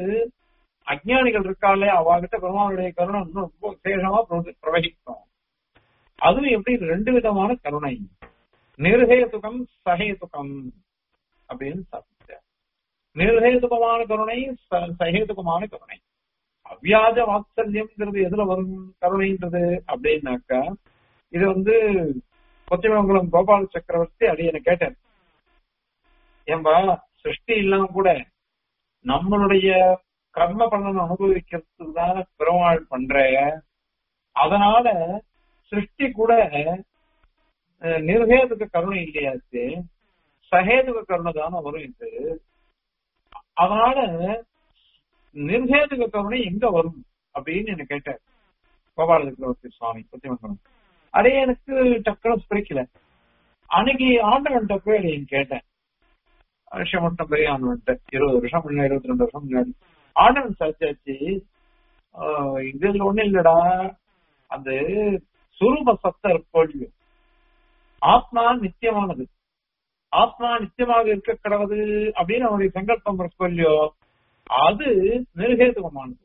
அஜ்ஞானிகள் இருக்காளே அவகிட்ட பெருமானுடைய கருணம் இன்னும் ரொம்ப விசேஷமா பிரவகிக்கும் அதுவும் எப்படி ரெண்டு விதமான கருணை நிர்ஹேதுகம் சஹேதுகம் அப்படின்னு சாப்பிட்டார் நிர்ஹேதுகமான கருணை ச- சஹேதுகமான கருணை அவ்வியாஜ வாத்சல்யம்ங்கிறது எதுல வரும் கருணைன்றது அப்படின்னாக்கா இது வந்து கொச்சமங்கலம் கோபால சக்கரவர்த்தி அடியனை கேட்டார் ஏன்பா சிருஷ்டி இல்லாம கூட நம்மளுடைய கர்ம பலன் அனுபவிக்கிறதுக்கு தான் பெருமாள் பண்ற அதனால சிருஷ்டி கூட அஹ், நிர்ஹேதுக கருணை இல்லையாச்சு சஹேதுக கருணை தானே வரும் இது அதனால நிர்ஹேதுக கருணை எங்க வரும் அப்படின்னு என்ன கேட்டார் கோபால சக்கரவர்த்தி சுவாமி கொத்திமங்கலம் அதே எனக்கு டக்குனு பிடிக்கல அன்னைக்கு ஆண்டவன்கிட்ட போய் அதை கேட்டேன் வருஷம் மட்டும் பெரிய ஆண்டவன்கிட்ட இருபது வருஷம் முன்னாடி இருபத்தி ரெண்டு வருஷம் முன்னாடி ஆண்டவன் சாச்சாச்சு ஆஹ் இதுல ஒண்ணு இல்லடா அந்த சுரூப சத்த இருக்கோழியோ ஆத்மா நித்தியமானது ஆத்மா நித்தியமாக இருக்க கிடவது அப்படின்னு அவனுடைய சங்கல்பம் இருக்கோல்லையோ அது நிர்ஹேதுகமானது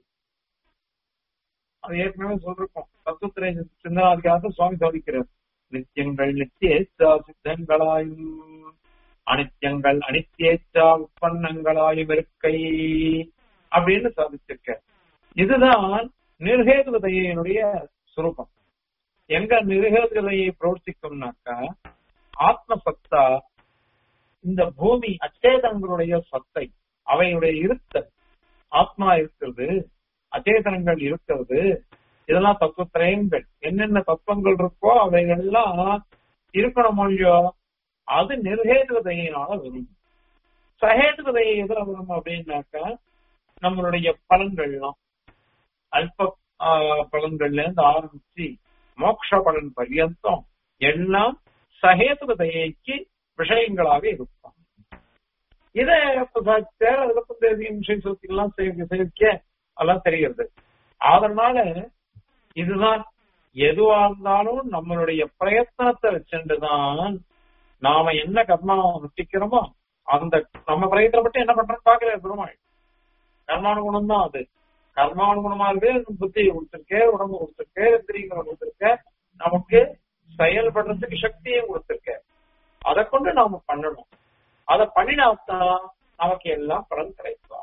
அது ஏற்கனவே சொல்லிருக்கோம் தத்துவத்திரை சிந்தனாதிகாரத்தை சுவாமி சாதிக்கிறார் நித்தியங்கள் நித்தியேச்சா சித்தங்களாயும் அனித்தியங்கள் அனித்தியேச்சா உற்பன்னங்களாயும் இருக்கை அப்படின்னு சாதிச்சிருக்க இதுதான் நிர்ஹேதுகதையினுடைய சுரூபம் எங்க நிர்ஹேதுகதையை பிரவர்த்திக்கும்னாக்கா ஆத்ம சத்தா இந்த பூமி அச்சேதங்களுடைய சத்தை அவையுடைய இருத்தல் ஆத்மா இருக்கிறது அச்சேதனங்கள் இருக்கிறது இதெல்லாம் தத்துவத்திரயங்கள் என்னென்ன தத்துவங்கள் இருக்கோ அவைகள்லாம் இருக்கணும் இல்லையோ அது நிர்ஹேதுகதையினால வரும் சஹேதுகதையை எதிர வரும் அப்படின்னாக்கா நம்மளுடைய பலன்கள்லாம் அல்ப ஆஹ், பலன்கள்ல இருந்து ஆரம்பிச்சு மோட்ச பலன் பர்யந்தம் எல்லாம் சஹேதுகதைக்கு விஷயங்களாக இருக்கும் இதை சாதிச்சார் அதுக்கப்புறம் தேசிய விஷயம் சொத்துக்கெல்லாம் சேவிக்க எல்லாம் தெரிகிறது அதனால இதுதான் எதுவா இருந்தாலும் நம்மளுடைய பிரயத்தனத்தை வச்சுட்டுதான் நாம என்ன கர்மாவை முட்டிக்கிறோமோ அந்த நம்ம பிரயத்தனப்பட்டு என்ன பண்றோம்னு பாக்கல பெருமாள் கர்மானுகுணம் தான் அது கர்மானுகுணமா இருக்கு புத்தியை கொடுத்திருக்க உடம்பு கொடுத்திருக்க இந்திரியங்களை கொடுத்திருக்க நமக்கு செயல்படுறதுக்கு சக்தியை கொடுத்திருக்க அதை கொண்டு நாம பண்ணணும் அதை பண்ணினாத்தான் நமக்கு எல்லாம் பலன் கிடைக்கும்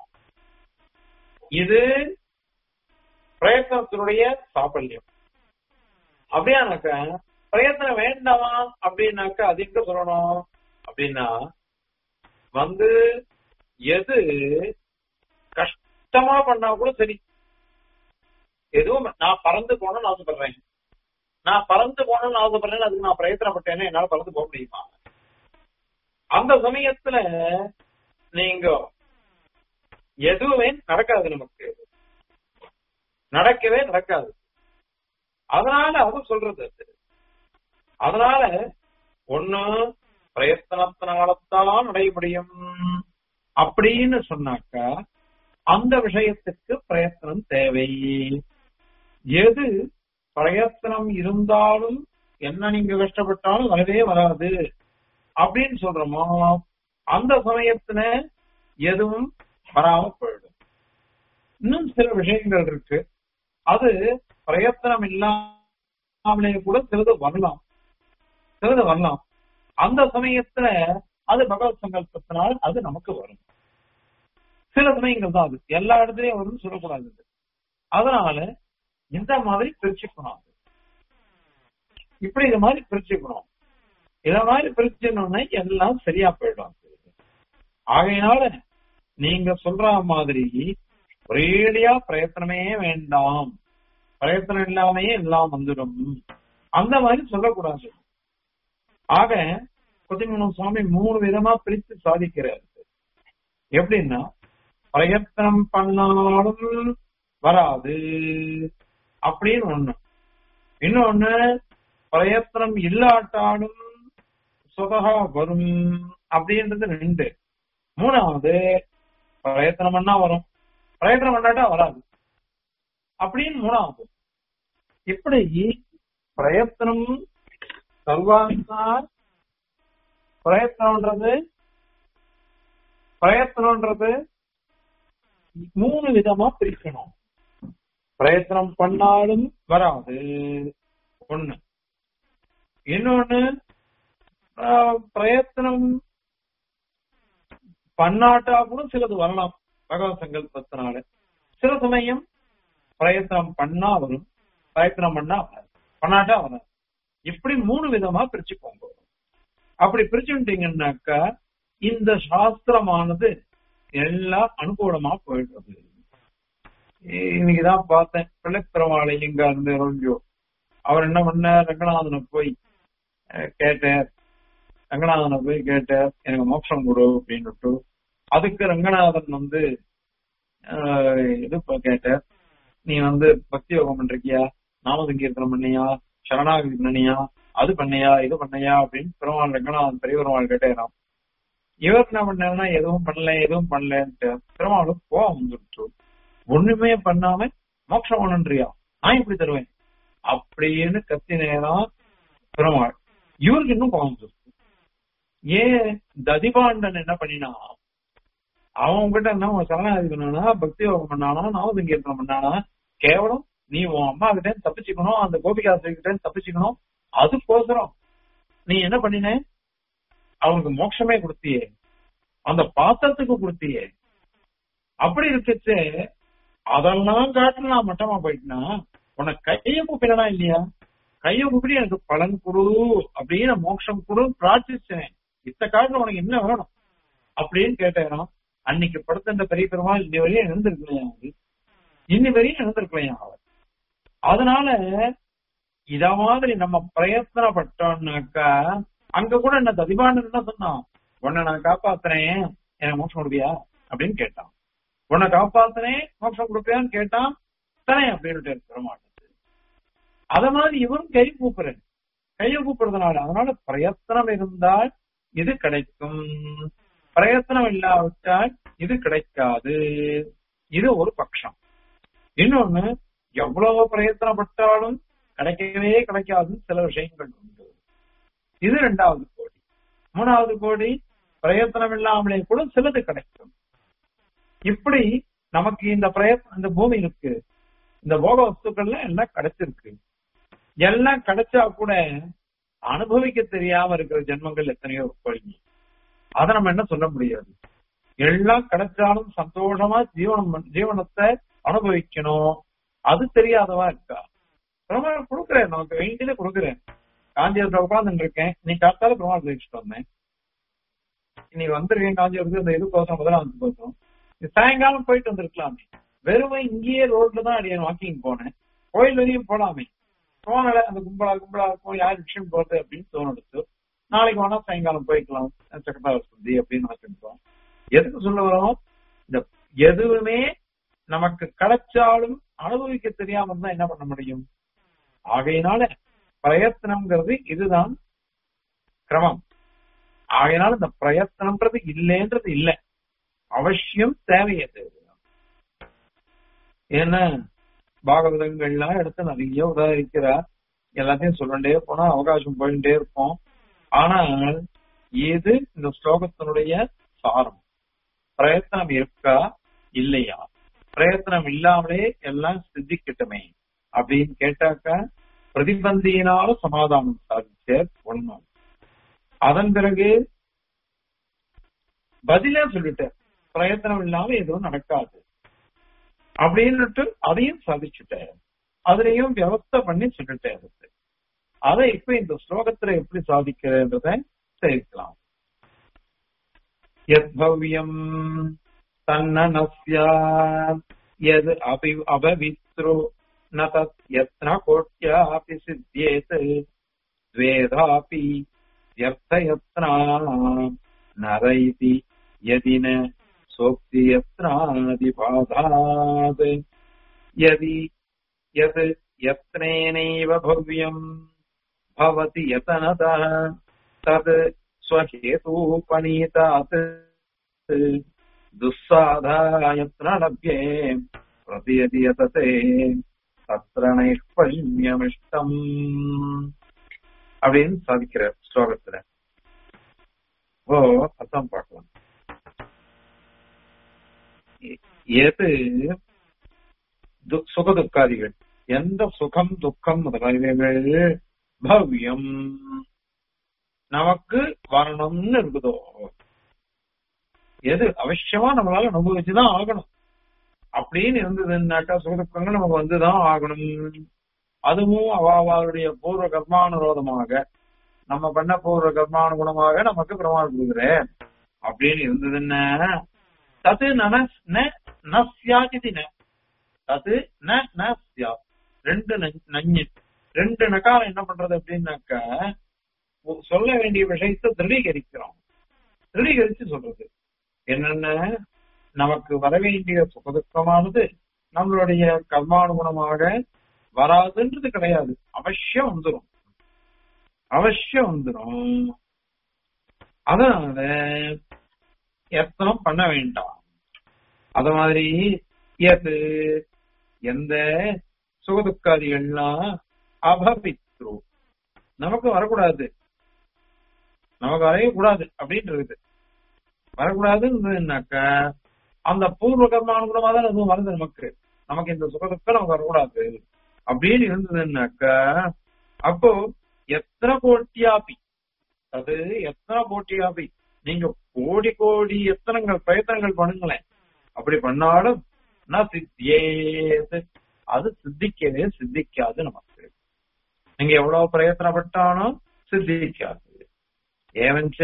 இது பிரயத்தனத்தினுடைய சாபல்யம் அப்படியானாக்க பிரயத்தனம் வேண்டாம் அப்படின்னாக்க அது எங்க சொல்லணும் அப்படின்னா வந்து எது கஷ்டமா பண்ணா கூட சரி எதுவும் நான் பறந்து போகணும்னு ஆசைப்படுறேன் நான் பறந்து போகணும்னு ஆசைப்படுறேன் அதுக்கு நான் பிரயத்தனப்பட்டேன்னா என்னால பறந்து போக முடியுமா அந்த சமயத்துல நீங்க எதுவுமே நடக்காது நமக்கு நடக்கவே நடக்காது அதனால அது சொல்றது அது அதனால ஒண்ணு பிரயத்தனத்தினால்தான் அடைய முடியும் அப்படின்னு சொன்னாக்கா அந்த விஷயத்துக்கு பிரயத்தனம் தேவை எது பிரயத்தனம் இருந்தாலும் என்ன நீங்க கஷ்டப்பட்டாலும் வரவே வராது அப்படின்னு சொல்றோமோ அந்த சமயத்துல எதுவும் வராம போயிடும் இன்னும் சில விஷயங்கள் இருக்கு அது பிரயத்தனம் இல்லாமலே கூட சிலது வரலாம் சிலது வரலாம் அந்த சமயத்துல அது பகவத் சங்கல்பத்தினால் அது நமக்கு வரும் சில சமயங்கள் தான் அது எல்லா இடத்துலயும் வரும்னு சொல்லக்கூடாது இது. அதனால இந்த மாதிரி பிரிச்சுக்கணும் அது. இப்படி இது மாதிரி பிரிச்சுக்கணும் இத மாதிரி பிரிச்சுனோம்னா எல்லாம் சரியா போயிடும் ஆகையினால நீங்க சொல்ற மாதிரி ஒரேடியா பிரயத்தனமே வேண்டாம் பிரயத்தனம் இல்லாமயே எல்லாம் வந்துடும் அந்த மாதிரி சொல்லக்கூடாது ஆக கொத்திமூலம் சுவாமி மூணு விதமா பிரித்து சாதிக்கிறார் எப்படின்னா பிரயத்தனம் பண்ணாலும் வராது அப்படின்னு ஒண்ணு இன்னொன்னு பிரயத்தனம் இல்லாட்டாலும் சுகா வரும் அப்படின்றது ரெண்டு மூணாவது பிரயத்தனம் பண்ணா வரும் பிரயத்தனம் பண்ணாட்டா வராது அப்படின்னு மூணாவது இப்படி பிரயத்தனம் சர்வாந்தா பிரயத்தனம்ன்றது பிரயத்தனம்ன்றது மூணு விதமா பிரிக்கணும் பிரயத்தனம் பண்ணாலும் வராது ஒண்ணு இன்னொன்னு ஆஹ், பிரயத்தனம் பண்ணாட்டா கூட சிலது வரலாம் பகவத் சங்கல்பத்தினால சில சமயம் பிரயத்தனம் பண்ணா வரும் பிரயத்தனம் பண்ணா வராது பண்ணாட்டா வராது இப்படி மூணு விதமா பிரிச்சுக்கோங்க அப்படி பிரிச்சுட்டீங்கன்னாக்கா இந்த சாஸ்திரமானது எல்லாம் அனுகூலமா போயிடுறது இன்னைக்குதான் பார்த்தேன் பிள்ளைப்பிரமாளை இங்க இருந்து ரொஞ்சோ அவர் என்ன பண்ண ரங்கநாதனை போய் அஹ், கேட்டார் ரங்கநாதனை போய் கேட்டார் எனக்கு மோட்சம் கொடு அப்படின்னுட்டு அதுக்கு ரங்கநாதன் வந்து ஆஹ், இது ப- கேட்டார் நீ வந்து பக்தி யோகம் பண்றியா நாம சங்கீர்த்தனம் பண்ணியா சரணாகதி பண்ணியா அது பண்ணியா இது பண்ணியா அப்படின்னு பெருமாள் ரங்கநாதன் பெரிய பெருமாள் கேட்டேராம் இவர் என்ன பண்ணாருன்னா எதுவும் பண்ணல எதுவும் பண்ணலன்ட்டு பெருமாளுக்கு கோவம் வந்துருச்சு ஒண்ணுமே பண்ணாம மோட்சம் பண்ணன்றியா நான் இப்படி தருவேன் அப்படின்னு கத்தி நேரம் பெருமாள் இவருக்கு இன்னும் கோவம் வந்துருச்சு ஏன் ததிபாண்டன் என்ன பண்ணினா அவன் உங்ககிட்ட என்ன உன் சரணாதி பண்ணானா பக்தி யோகம் பண்ணானா நாம சங்கீர்த்தனம் பண்ணானா கேவலம் நீ உன் அம்மா கிட்ட இருந்து தப்பிச்சுக்கணும் அந்த கோபிகாசு கிட்ட இருந்து தப்பிச்சுக்கணும் அதுக்கோசரம் நீ என்ன பண்ணின அவனுக்கு மோட்சமே கொடுத்தியே அந்த பாத்திரத்துக்கு கொடுத்தியே அப்படி இருக்கச்சு அதெல்லாம் காட்டு நான் மட்டமா போயிட்டுனா உனக்கு கைய கூப்பிடனா இல்லையா கைய கூப்பிட்டு எனக்கு பலன் கொடு அப்படின்னு மோட்சம் கொடு பிரார்த்திச்சேன் இத்த காட்டுல உனக்கு என்ன வேணும் அப்படின்னு கேட்டேன் அன்னைக்கு படுத்த இந்த பெரிய பெருமாள் இன்னி வரையும் எழுந்திருக்கலையா அவரு இன்னி வரையும் எழுந்திருக்கலையா அவர் அதனால இத மாதிரி நம்ம பிரயத்தனப்பட்டோம்னாக்கா அங்க கூட என்ன ததிபாண்டன் என்ன சொன்னான் உன்னை நான் காப்பாத்துறேன் எனக்கு மோட்சம் கொடுப்பியா அப்படின்னு கேட்டான் உன்னை காப்பாத்துறேன் மோட்சம் கொடுப்பியான்னு கேட்டான் தரேன் அப்படின்னு பெருமாட்டது அத மாதிரி இவரும் கை கூப்புறேன் கையை கூப்பிடுறதுனால அதனால பிரயத்தனம் இருந்தால் இது கிடைக்கும் பிரயத்தனம் இல்லாவிட்டால் இது கிடைக்காது இது ஒரு பட்சம் இன்னொன்னு எவ்வளவு பிரயத்தனப்பட்டாலும் கிடைக்கவே கிடைக்காதுன்னு சில விஷயங்கள் உண்டு இது ரெண்டாவது கோடி மூணாவது கோடி பிரயத்தனம் இல்லாமலே கூட சிலது கிடைக்கும் இப்படி நமக்கு இந்த பிரயத்தனம் இந்த பூமி இருக்கு இந்த போக வஸ்துக்கள்ல எல்லாம் கிடைச்சிருக்கு எல்லாம் கிடைச்சா கூட அனுபவிக்க தெரியாம இருக்கிற ஜென்மங்கள் எத்தனையோ கோடி அதை நம்ம என்ன சொல்ல முடியாது எல்லாம் கிடைச்சாலும் சந்தோஷமா ஜீவனம் பண்- ஜீவனத்தை அனுபவிக்கணும் அது தெரியாதவா இருக்கா பிரமாணம் கொடுக்குறேன் நமக்கு வேண்டியதை கொடுக்குறேன் காஞ்சிபுரத்துல உட்கார்ந்து இருக்கேன் நீ காத்தால பிரமாணம் தெரிவிச்சுட்டு வந்தேன் இன்னைக்கு வந்திருக்கேன் காஞ்சிபுரத்துக்கு இந்த இதுக்கோசம் முதல்ல வந்து போதும் சாயங்காலம் போயிட்டு வந்திருக்கலாமே வெறுமை இங்கேயே ரோட்ல தான் அடியன் வாக்கிங் போனேன் கோயில் வரையும் போலாமே போனல அந்த கும்பலா கும்பலா இருக்கும் யார் விஷயம் போறது அப்படின்னு தோணுச்சு நாளைக்கு வேணா சாயங்காலம் போய்க்கலாம் சக்கரதார சுத்தி அப்படின்னு நினைச்சிருக்கோம் எதுக்கு சொல்ல வரோம் இந்த எதுவுமே நமக்கு கிடைச்சாலும் அனுபவிக்க தெரியாம இருந்தா என்ன பண்ண முடியும் ஆகையினால பிரயத்தனம்ங்கிறது இதுதான் கிரமம் ஆகையினால இந்த பிரயத்தனம்ன்றது இல்லைன்றது இல்ல அவசியம் தேவையது ஏன்னா பாகவதங்கள்லாம் எடுத்து நிறைய உதாரிக்கிறார் எல்லாத்தையும் சொல்லிட்டே போனா அவகாசம் போயிட்டே இருப்போம் ஆனால் இது இந்த ஸ்லோகத்தினுடைய சாரம் பிரயத்தனம் இருக்கா இல்லையா பிரயத்தனம் இல்லாமலே எல்லாம் சித்திக்கிட்டமே அப்படின்னு கேட்டாக்கா பிரதிபந்தியினால சமாதானம் சாதிச்ச ஒண்ணு அதன் பிறகு பதிலே சொல்லிட்டார் பிரயத்தனம் இல்லாம எதுவும் நடக்காது அப்படின்னுட்டு அதையும் சாதிச்சுட்டார் அதுலயும் வியவஸ்தை பண்ணி சொல்லிட்டாரு அதை இப்ப இந்த ஸ்லோகத்துல எப்படி சாதிக்கிறன்றத தெரிவிக்கலாம் யத்பவ்யம் தன்னனஸ்யா யத் அபி அபவித்ரு ந தத் யத்ன கோட்யாபி சித்யேத் द्वेधापि व्यर्थयत्ना नरैति यदि न सोक्तियत्नादिपाधात् यदि यत् यत्नेनैव भव्यम् भवति यतनतः तत् स्वहेतूपनीतात् दुस्साधायत्र लभ्ये प्रतियति यतते तत्र नैष्पल्यमिष्टम् அப்படின்னு சாதிக்கிறார் ஸ்லோகத்துல ஓ அர்த்தம் பார்க்கலாம் எது து- சுக துக்காதிகள் எந்த சுகம் துக்கம் முதலானவைகள் பவ்யம் நமக்கு வரணும்னு இருக்குதோ எது அவசியமா நம்மளால அனுபவிச்சுதான் ஆகணும் அப்படின்னு இருந்ததுன்னாக்கா சுகதுக்கங்கள் நமக்கு வந்துதான் ஆகணும் அதுவும் அவ அவளுடைய பூர்வ கர்மானுரோதமாக நம்ம பண்ண பூர்வ கர்மானுகுணமாக நமக்கு பிரமாணம் கொடுக்குறேன் அப்படின்னு இருந்ததுன்னா தது நன நஸ்யாதிதி ந தது ந நஸ்யா ரெண்டு நஞ்- நஞ்சு ரெண்டு நகாரம் என்ன பண்றது அப்படின்னாக்கா ஒ- சொல்ல வேண்டிய விஷயத்தை திருடீகரிக்கிறோம் திருடீகரிச்சு சொல்றது என்னென்ன நமக்கு வர வேண்டிய சுகதுக்கமானது நம்மளுடைய கர்மானுகுணமாக வராதுன்றது கிடையாது அவசியம் வந்துரும் அவசியம் வந்துரும் அதனால எத்தனம் பண்ண வேண்டாம் அத மாதிரி எது எந்த சுகதுக்காதிகள்லாம் அபவித்ரு நமக்கு வரக்கூடாது நமக்கு வரைய கூடாது அப்படின்னு இருக்குது வரக்கூடாதுன்னாக்க அந்த பூர்வ கர்மானுகுணமா தான் அதுவும் வருது நமக்கு நமக்கு இந்த சுகதுக்கம் நமக்கு வரக்கூடாது அப்படின்னு இருந்ததுன்னாக்க அப்போ எத்தனை கோட்டியாபி அது எத்தனை கோட்டியாபி நீங்க கோடி கோடி எத்தனங்கள் பிரயத்தனங்கள் பண்ணுங்களேன் அப்படி பண்ணாலும் நான் சித்தியேது அது சித்திக்கவே சித்திக்காது நமக்கு நீங்க எவ்வளவு பிரயத்தனப்பட்டாலும் சித்திக்காது ஏவஞ்ச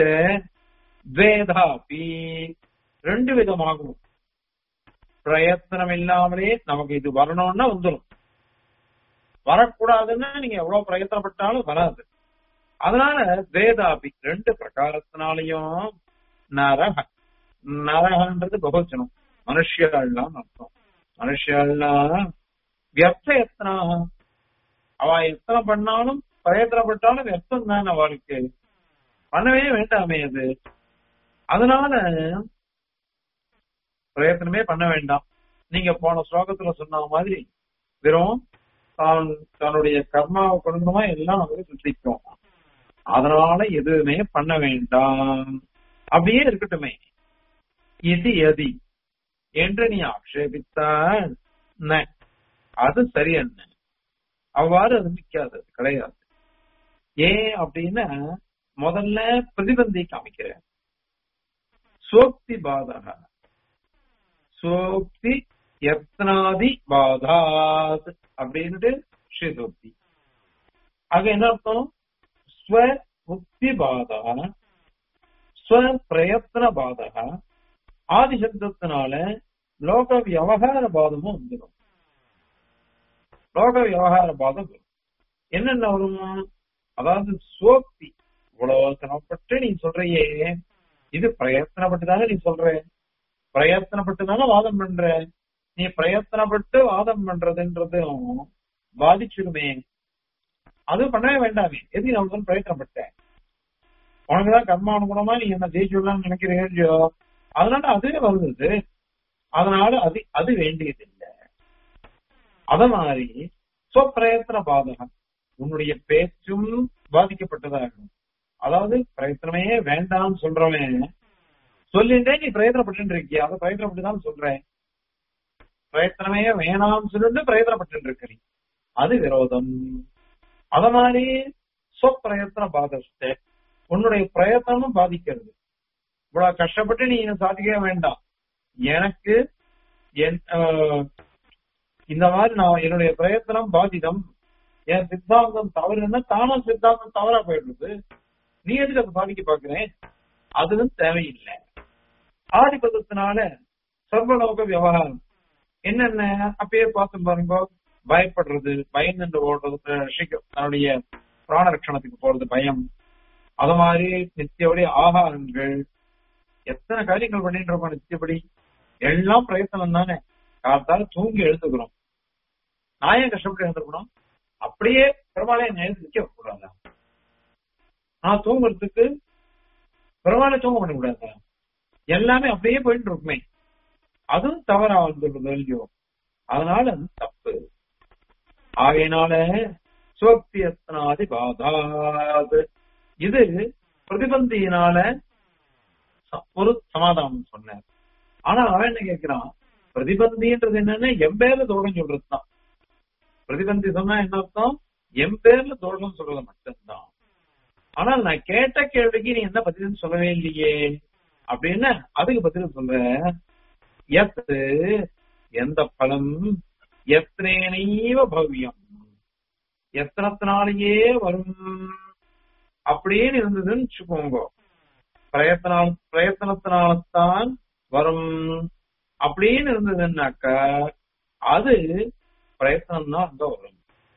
வேதாபி ரெண்டு விதமாகும் பிரயத்தனம் இல்லாமலே நமக்கு இது வரணும்னா வந்துடும் வரக்கூடாதுன்னா நீங்க எவ்வளவு பிரயத்தனப்பட்டாலும் வராது அதனால வேதாபி ரெண்டு பிரகாரத்தினாலையும் நரக நரகன்றது பகுச்சனம் மனுஷியாள்லாம் அர்த்தம் மனுஷியாள்லாம் வியர்த்த எத்தனா அவ எத்தனை பண்ணாலும் பிரயத்தனப்பட்டாலும் வியர்த்தம் தான் அவளுக்கு பண்ணவே வேண்டாமே அது அதனால பிரயத்தனமே பண்ண வேண்டாம் நீங்க போன ஸ்லோகத்துல சொன்ன மாதிரி வெறும் தான் தன்னுடைய கர்மாவை கொண்டுமா எல்லாம் நமக்கு சித்திக்கும் அதனால எதுவுமே பண்ண வேண்டாம் அப்படியே இருக்கட்டுமே இது எதி என்று நீ ஆக்ஷேபித்தால் ந. அது சரி என்ன அவ்வாறு அது நிக்காது அது கிடையாது ஏன் அப்படின்னா முதல்ல பிரதிபந்தி காமிக்கிறேன் சோக்தி பாதக சோக்தி யத்னாதி பாதாத் அப்படின்ட்டு ஸ்ரீசோக்தி ஆக என்ன அர்த்தம் ஸ்வ முக்தி பாதா ஸ்வ பிரயத்ன பாதக ஆதி சப்தத்தினால லோக விவகார பாதமும் வந்துடும் லோக விவகார பாதம் வரும் என்னென்ன வரும் அதாவது சோக்தி இவ்வளவு சிரமப்பட்டு நீ சொல்றியே இது பிரயத்தனப்பட்டு தானே நீ சொல்ற பிரயத்தனப்பட்டு தானே வாதம் பண்ற நீ பிரயத்தனப்பட்டு வாதம் பண்றதுன்றதும் பாதிச்சிருமே அது பண்ணவே வேண்டாமே எது நான் வந்து பிரயத்தனப்பட்டேன் உனக்குதான் கர்மானுகுணமா நீ என்ன ஜெயிச்சுடலாம்னு நினைக்கிறீங்களோ அதனால அதுவே வருது அதனால அது அது வேண்டியதில்லை அத மாதிரி சொப்பிரயத்தன பாதகம் உன்னுடைய பேச்சும் பாதிக்கப்பட்டதாகும் அதாவது பிரயத்தனமே வேண்டாம்னு சொல்றவன் சொல்லிட்டே நீ பிரயத்தனப்பட்டு இருக்கியா அதை பிரயத்தனப்பட்டு தான் சொல்றேன் பிரயத்தனமே வேணாம்னு சொல்லிட்டு பிரயத்தனப்பட்டு இருக்கிறீ அது விரோதம் அத மாதிரி சொப்பிரயத்தன பாதத்தை உன்னுடைய பிரயத்தனமும் பாதிக்கிறது இவ்வளவு கஷ்டப்பட்டு நீ என்ன சாதிக்கவே வேண்டாம் எனக்கு என் ஆஹ், இந்த மாதிரி நான் என்னுடைய பிரயத்தனம் பாதிதம் என் சித்தாந்தம் தவறுன்னா தானும் சித்தாந்தம் தவறா போயிடுறது நீ எதுக்கு அதை சாதிக்க பாக்குறேன் அதுவும் தேவையில்லை ஆதிபதத்தினால சர்வலோக விவகாரம் என்னென்ன அப்பயே பார்த்து பாருங்க பயப்படுறது பயந்து ஓடுறது ரிஷிக்கு தன்னுடைய பிராண ரட்சணத்துக்கு போறது பயம் அது மாதிரி நித்தியபடி ஆகாரங்கள் எத்தனை காரியங்கள் பண்ணிட்டு இருக்கோம் நித்தியபடி எல்லாம் பிரயத்தனம் தானே காத்தால தூங்கி எழுந்துக்கிறோம் நான் ஏன் கஷ்டப்பட்டு எழுந்துக்கணும் அப்படியே பெருமாளை என்ன எழுந்து நிக்க கூடாதா நான் தூங்குறதுக்கு பெருமாளை தூங்க பண்ண கூடாதா எல்லாமே அப்படியே போயிட்டு இருக்குமே அதுவும் தவறா வந்துள்ளது இல்லையோ அதனால அது தப்பு ஆகையினால சோக்தியத்னாதி பாதாது இது பிரதிபந்தியினால ச- ஒரு சமாதானம் சொன்னார் ஆனா அவன் என்ன கேட்கிறான் பிரதிபந்தின்றது என்னன்னா என் பேர்ல தோடம் சொல்றதுதான் பிரதிபந்தி சொன்னா என்ன அர்த்தம் என் பேர்ல தோஷம் சொல்றது மட்டும்தான் ஆனால் நான் கேட்ட கேள்விக்கு நீ என்ன பதில் சொல்லவே இல்லையே அப்படின்னு அதுக்கு பதில் சொல்ற எத்து எந்த பலம் எத்தனேனைவ பவ்யம் எத்தனத்தினாலேயே வரும் அப்படின்னு இருந்ததுன்னு வச்சுக்கோங்க பிரயத்தனால் பிரயத்தனத்தினால்தான் வரும் அப்படின்னு இருந்ததுன்னாக்கா அது பிரயத்தனம் தான் அங்க வரும்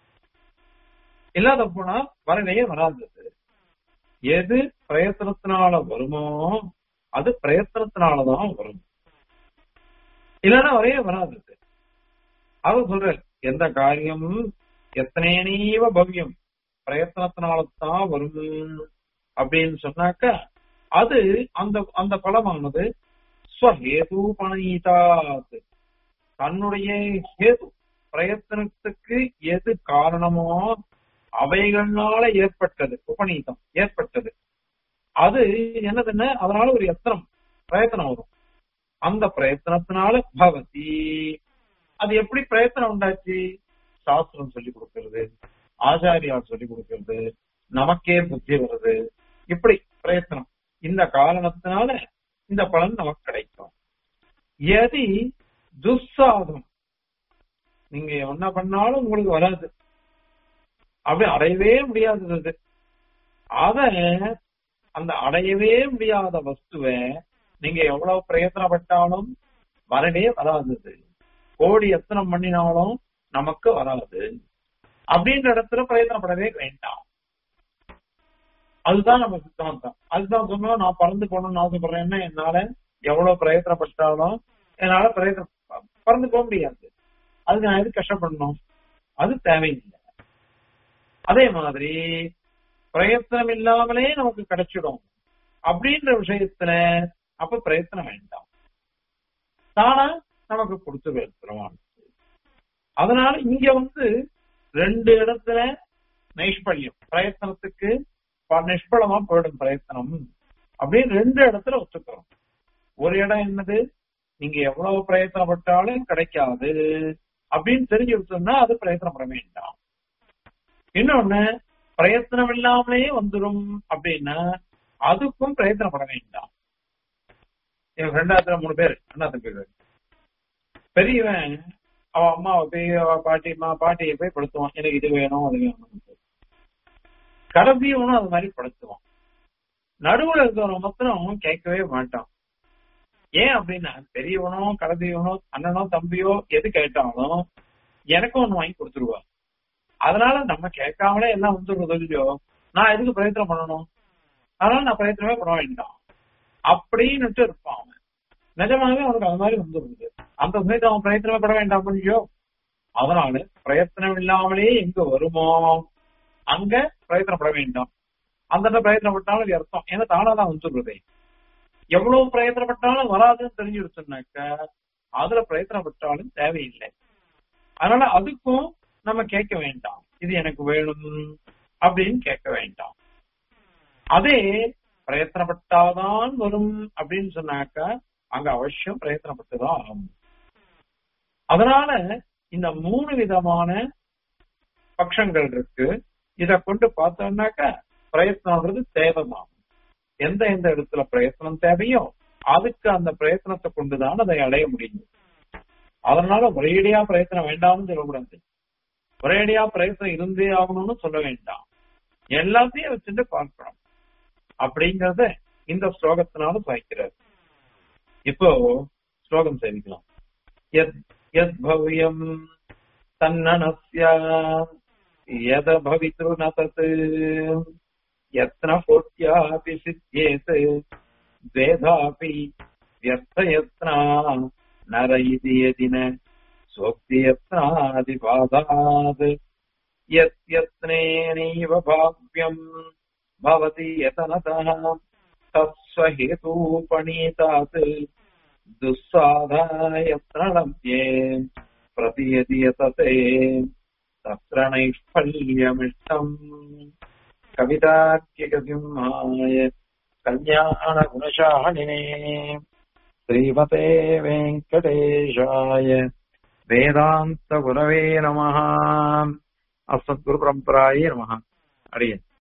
இல்லாத போனா வரவே வராதது எது பிரயத்தனத்தினால வருமோ அது பிரயத்தனத்தினாலதான் வரும் இல்லைன்னா வரவே வராதது அவர் சொல்ற எந்த காரியம் எத்தனேனீவ பவ்யம் பிரயத்தனத்தினால்தான் வரும் அப்படின்னு சொன்னாக்க அது அந்த அந்த பலமானது ஸ்வஹேது பணீதாத் தன்னுடைய ஹேது பிரயத்தனத்துக்கு எது காரணமோ அவைகள்னால ஏற்பட்டது உபநீதம் ஏற்பட்டது அது என்னதுன்னு அதனால ஒரு எத்தனம் பிரயத்தனம் வரும் அந்த பிரயத்தனத்தினால பவதி அது எப்படி பிரயத்தனம் உண்டாச்சு சாஸ்திரம் சொல்லி கொடுக்கிறது ஆச்சாரியார் சொல்லி கொடுக்கிறது நமக்கே புத்தி வருது இப்படி பிரயத்தனம் இந்த காரணத்தினால இந்த பலன் நமக்கு கிடைக்கும் எதி துஸ்சாதம் நீங்க என்ன பண்ணாலும் உங்களுக்கு வராது அப்படி அடையவே முடியாதது அது அத அந்த அடையவே முடியாத வஸ்துவை நீங்க எவ்வளவு பிரயத்தனப்பட்டாலும் வரவே வராதது கோடி எத்தனம் பண்ணினாலும் நமக்கு வராது அப்படின்ற இடத்துல பிரயத்தனப்படவே வேண்டாம் அதுதான் நம்ம சித்தாந்தம் அதுதான் சொன்னோம் நான் பறந்து போகணும்னு ஆசைப்படுறேன்னா என்னால எவ்வளவு பிரயத்தனப்பட்டாலும் என்னால பிரயத்தனம் பறந்து போக முடியாது அதுக்கு நான் எது கஷ்டப்படணும் அது தேவையில்லை அதே மாதிரி பிரயத்தனம் இல்லாமலே நமக்கு கிடைச்சிடும் அப்படின்ற விஷயத்துல அப்ப பிரயத்தனம் வேண்டாம் தானா நமக்கு கொடுத்து வைக்கிறோம் அதனால இங்க வந்து ரெண்டு இடத்துல நைஷ்பல்யம் பிரயத்தனத்துக்கு நிஷ்பலமா போயிடும் பிரயத்தனம் அப்படின்னு ரெண்டு இடத்துல ஒத்துக்கிறோம் ஒரு இடம் என்னது நீங்க எவ்வளவு பிரயத்தனப்பட்டாலும் கிடைக்காது அப்படின்னு தெரிஞ்சு வச்சோம்னா அது பிரயத்தனப்பட வேண்டாம் இன்னொன்னு பிரயத்தனம் இல்லாமலே வந்துடும் அப்படின்னா அதுக்கும் பிரயத்தனப்பட வேண்டாம் என் ரெண்டாயிரத்துல மூணு பேர் ரெண்டாயிரத்து பேர் பெரியவன் அவ அம்மாவை போய் அவ பாட்டி அம்மா பாட்டியை போய் படுத்துவான் எனக்கு இது வேணும் அது வேணும் கடைசியவனும் அது மாதிரி படுத்துவான் நடுவுல இருக்கிறவன் மாத்திரம் கேட்கவே மாட்டான் ஏன் அப்படின்னா பெரியவனோ கடைசியவனோ அண்ணனோ தம்பியோ எது கேட்டாலும் எனக்கும் ஒண்ணு வாங்கி கொடுத்துருவா அதனால நம்ம கேட்காமலே எல்லாம் வந்துடுறது இல்லையோ நான் எதுக்கு பிரயத்தனம் பண்ணணும் அதனால நான் பிரயத்தனமே பண்ண வேண்டாம் அப்படின்னுட்டு இருப்பான் அவன் நிஜமாவே அவனுக்கு அது மாதிரி வந்துருது அந்த சமயத்தை அவன் பிரயத்தனமே பட வேண்டாம் இல்லையோ அதனால பிரயத்தனம் இல்லாமலே எங்க வருமோ அங்க பிரயத்தனப்பட வேண்டாம் அந்த பிரயத்தனப்பட்டாலும் இது அர்த்தம் ஏன்னா தானாதான் வந்துடுறதே எவ்வளவு பிரயத்தனப்பட்டாலும் வராதுன்னு தெரிஞ்சுடுச்சுனாக்க அதுல பிரயத்தனப்பட்டாலும் தேவையில்லை அதனால அதுக்கும் நம்ம கேட்க வேண்டாம் இது எனக்கு வேணும் அப்படின்னு கேட்க வேண்டாம் அதே பிரயத்தனப்பட்டாதான் வரும் அப்படின்னு சொன்னாக்க அங்க அவசியம் பிரயத்தனப்பட்டுதான் ஆகும் அதனால இந்த மூணு விதமான பட்சங்கள் இருக்கு இத கொண்டு பார்த்தோம்னாக்க பிரயத்தனம்ன்றது தேவைதான் எந்த எந்த இடத்துல பிரயத்தனம் தேவையோ அதுக்கு அந்த பிரயத்தனத்தை கொண்டுதான் அதை அடைய முடியும் அதனால ஒரேடியா பிரயத்தனம் வேண்டாம்னு சொல்லக்கூடாது ஒரேடியா பிரயத்தனம் இருந்தே ஆகணும்னு சொல்ல வேண்டாம் எல்லாத்தையும் வச்சுட்டு பார்க்கணும் அப்படிங்கறத இந்த ஸ்லோகத்தினால சாய்க்கிறார் இப்போ ஸ்லோகம் சேவிக்கலாம் எத் பவ்யம் தன்னனஸ்ய यद भवितु न तत् यत्न कोट्यापि सिद्ध्येत् द्वेधापि व्यर्थयत्ना नर इति यदि न स्वोक्तियत्नादिपादात् यत्यत्नेनैव भाव्यम् भवति यतनतः तत्स्वहेतूपणीतात् दुःसाधायत्नलभ्ये प्रतियति यतते तत्र नैष्फल्यमिष्टम् कवितार्किकसिंहाय कल्याणगुणशालिने श्रीमते वेङ्कटेशाय वेदान्तगुरवे नमः அஸ்மத் குரு பரம்பராயே நமஹ அடியன்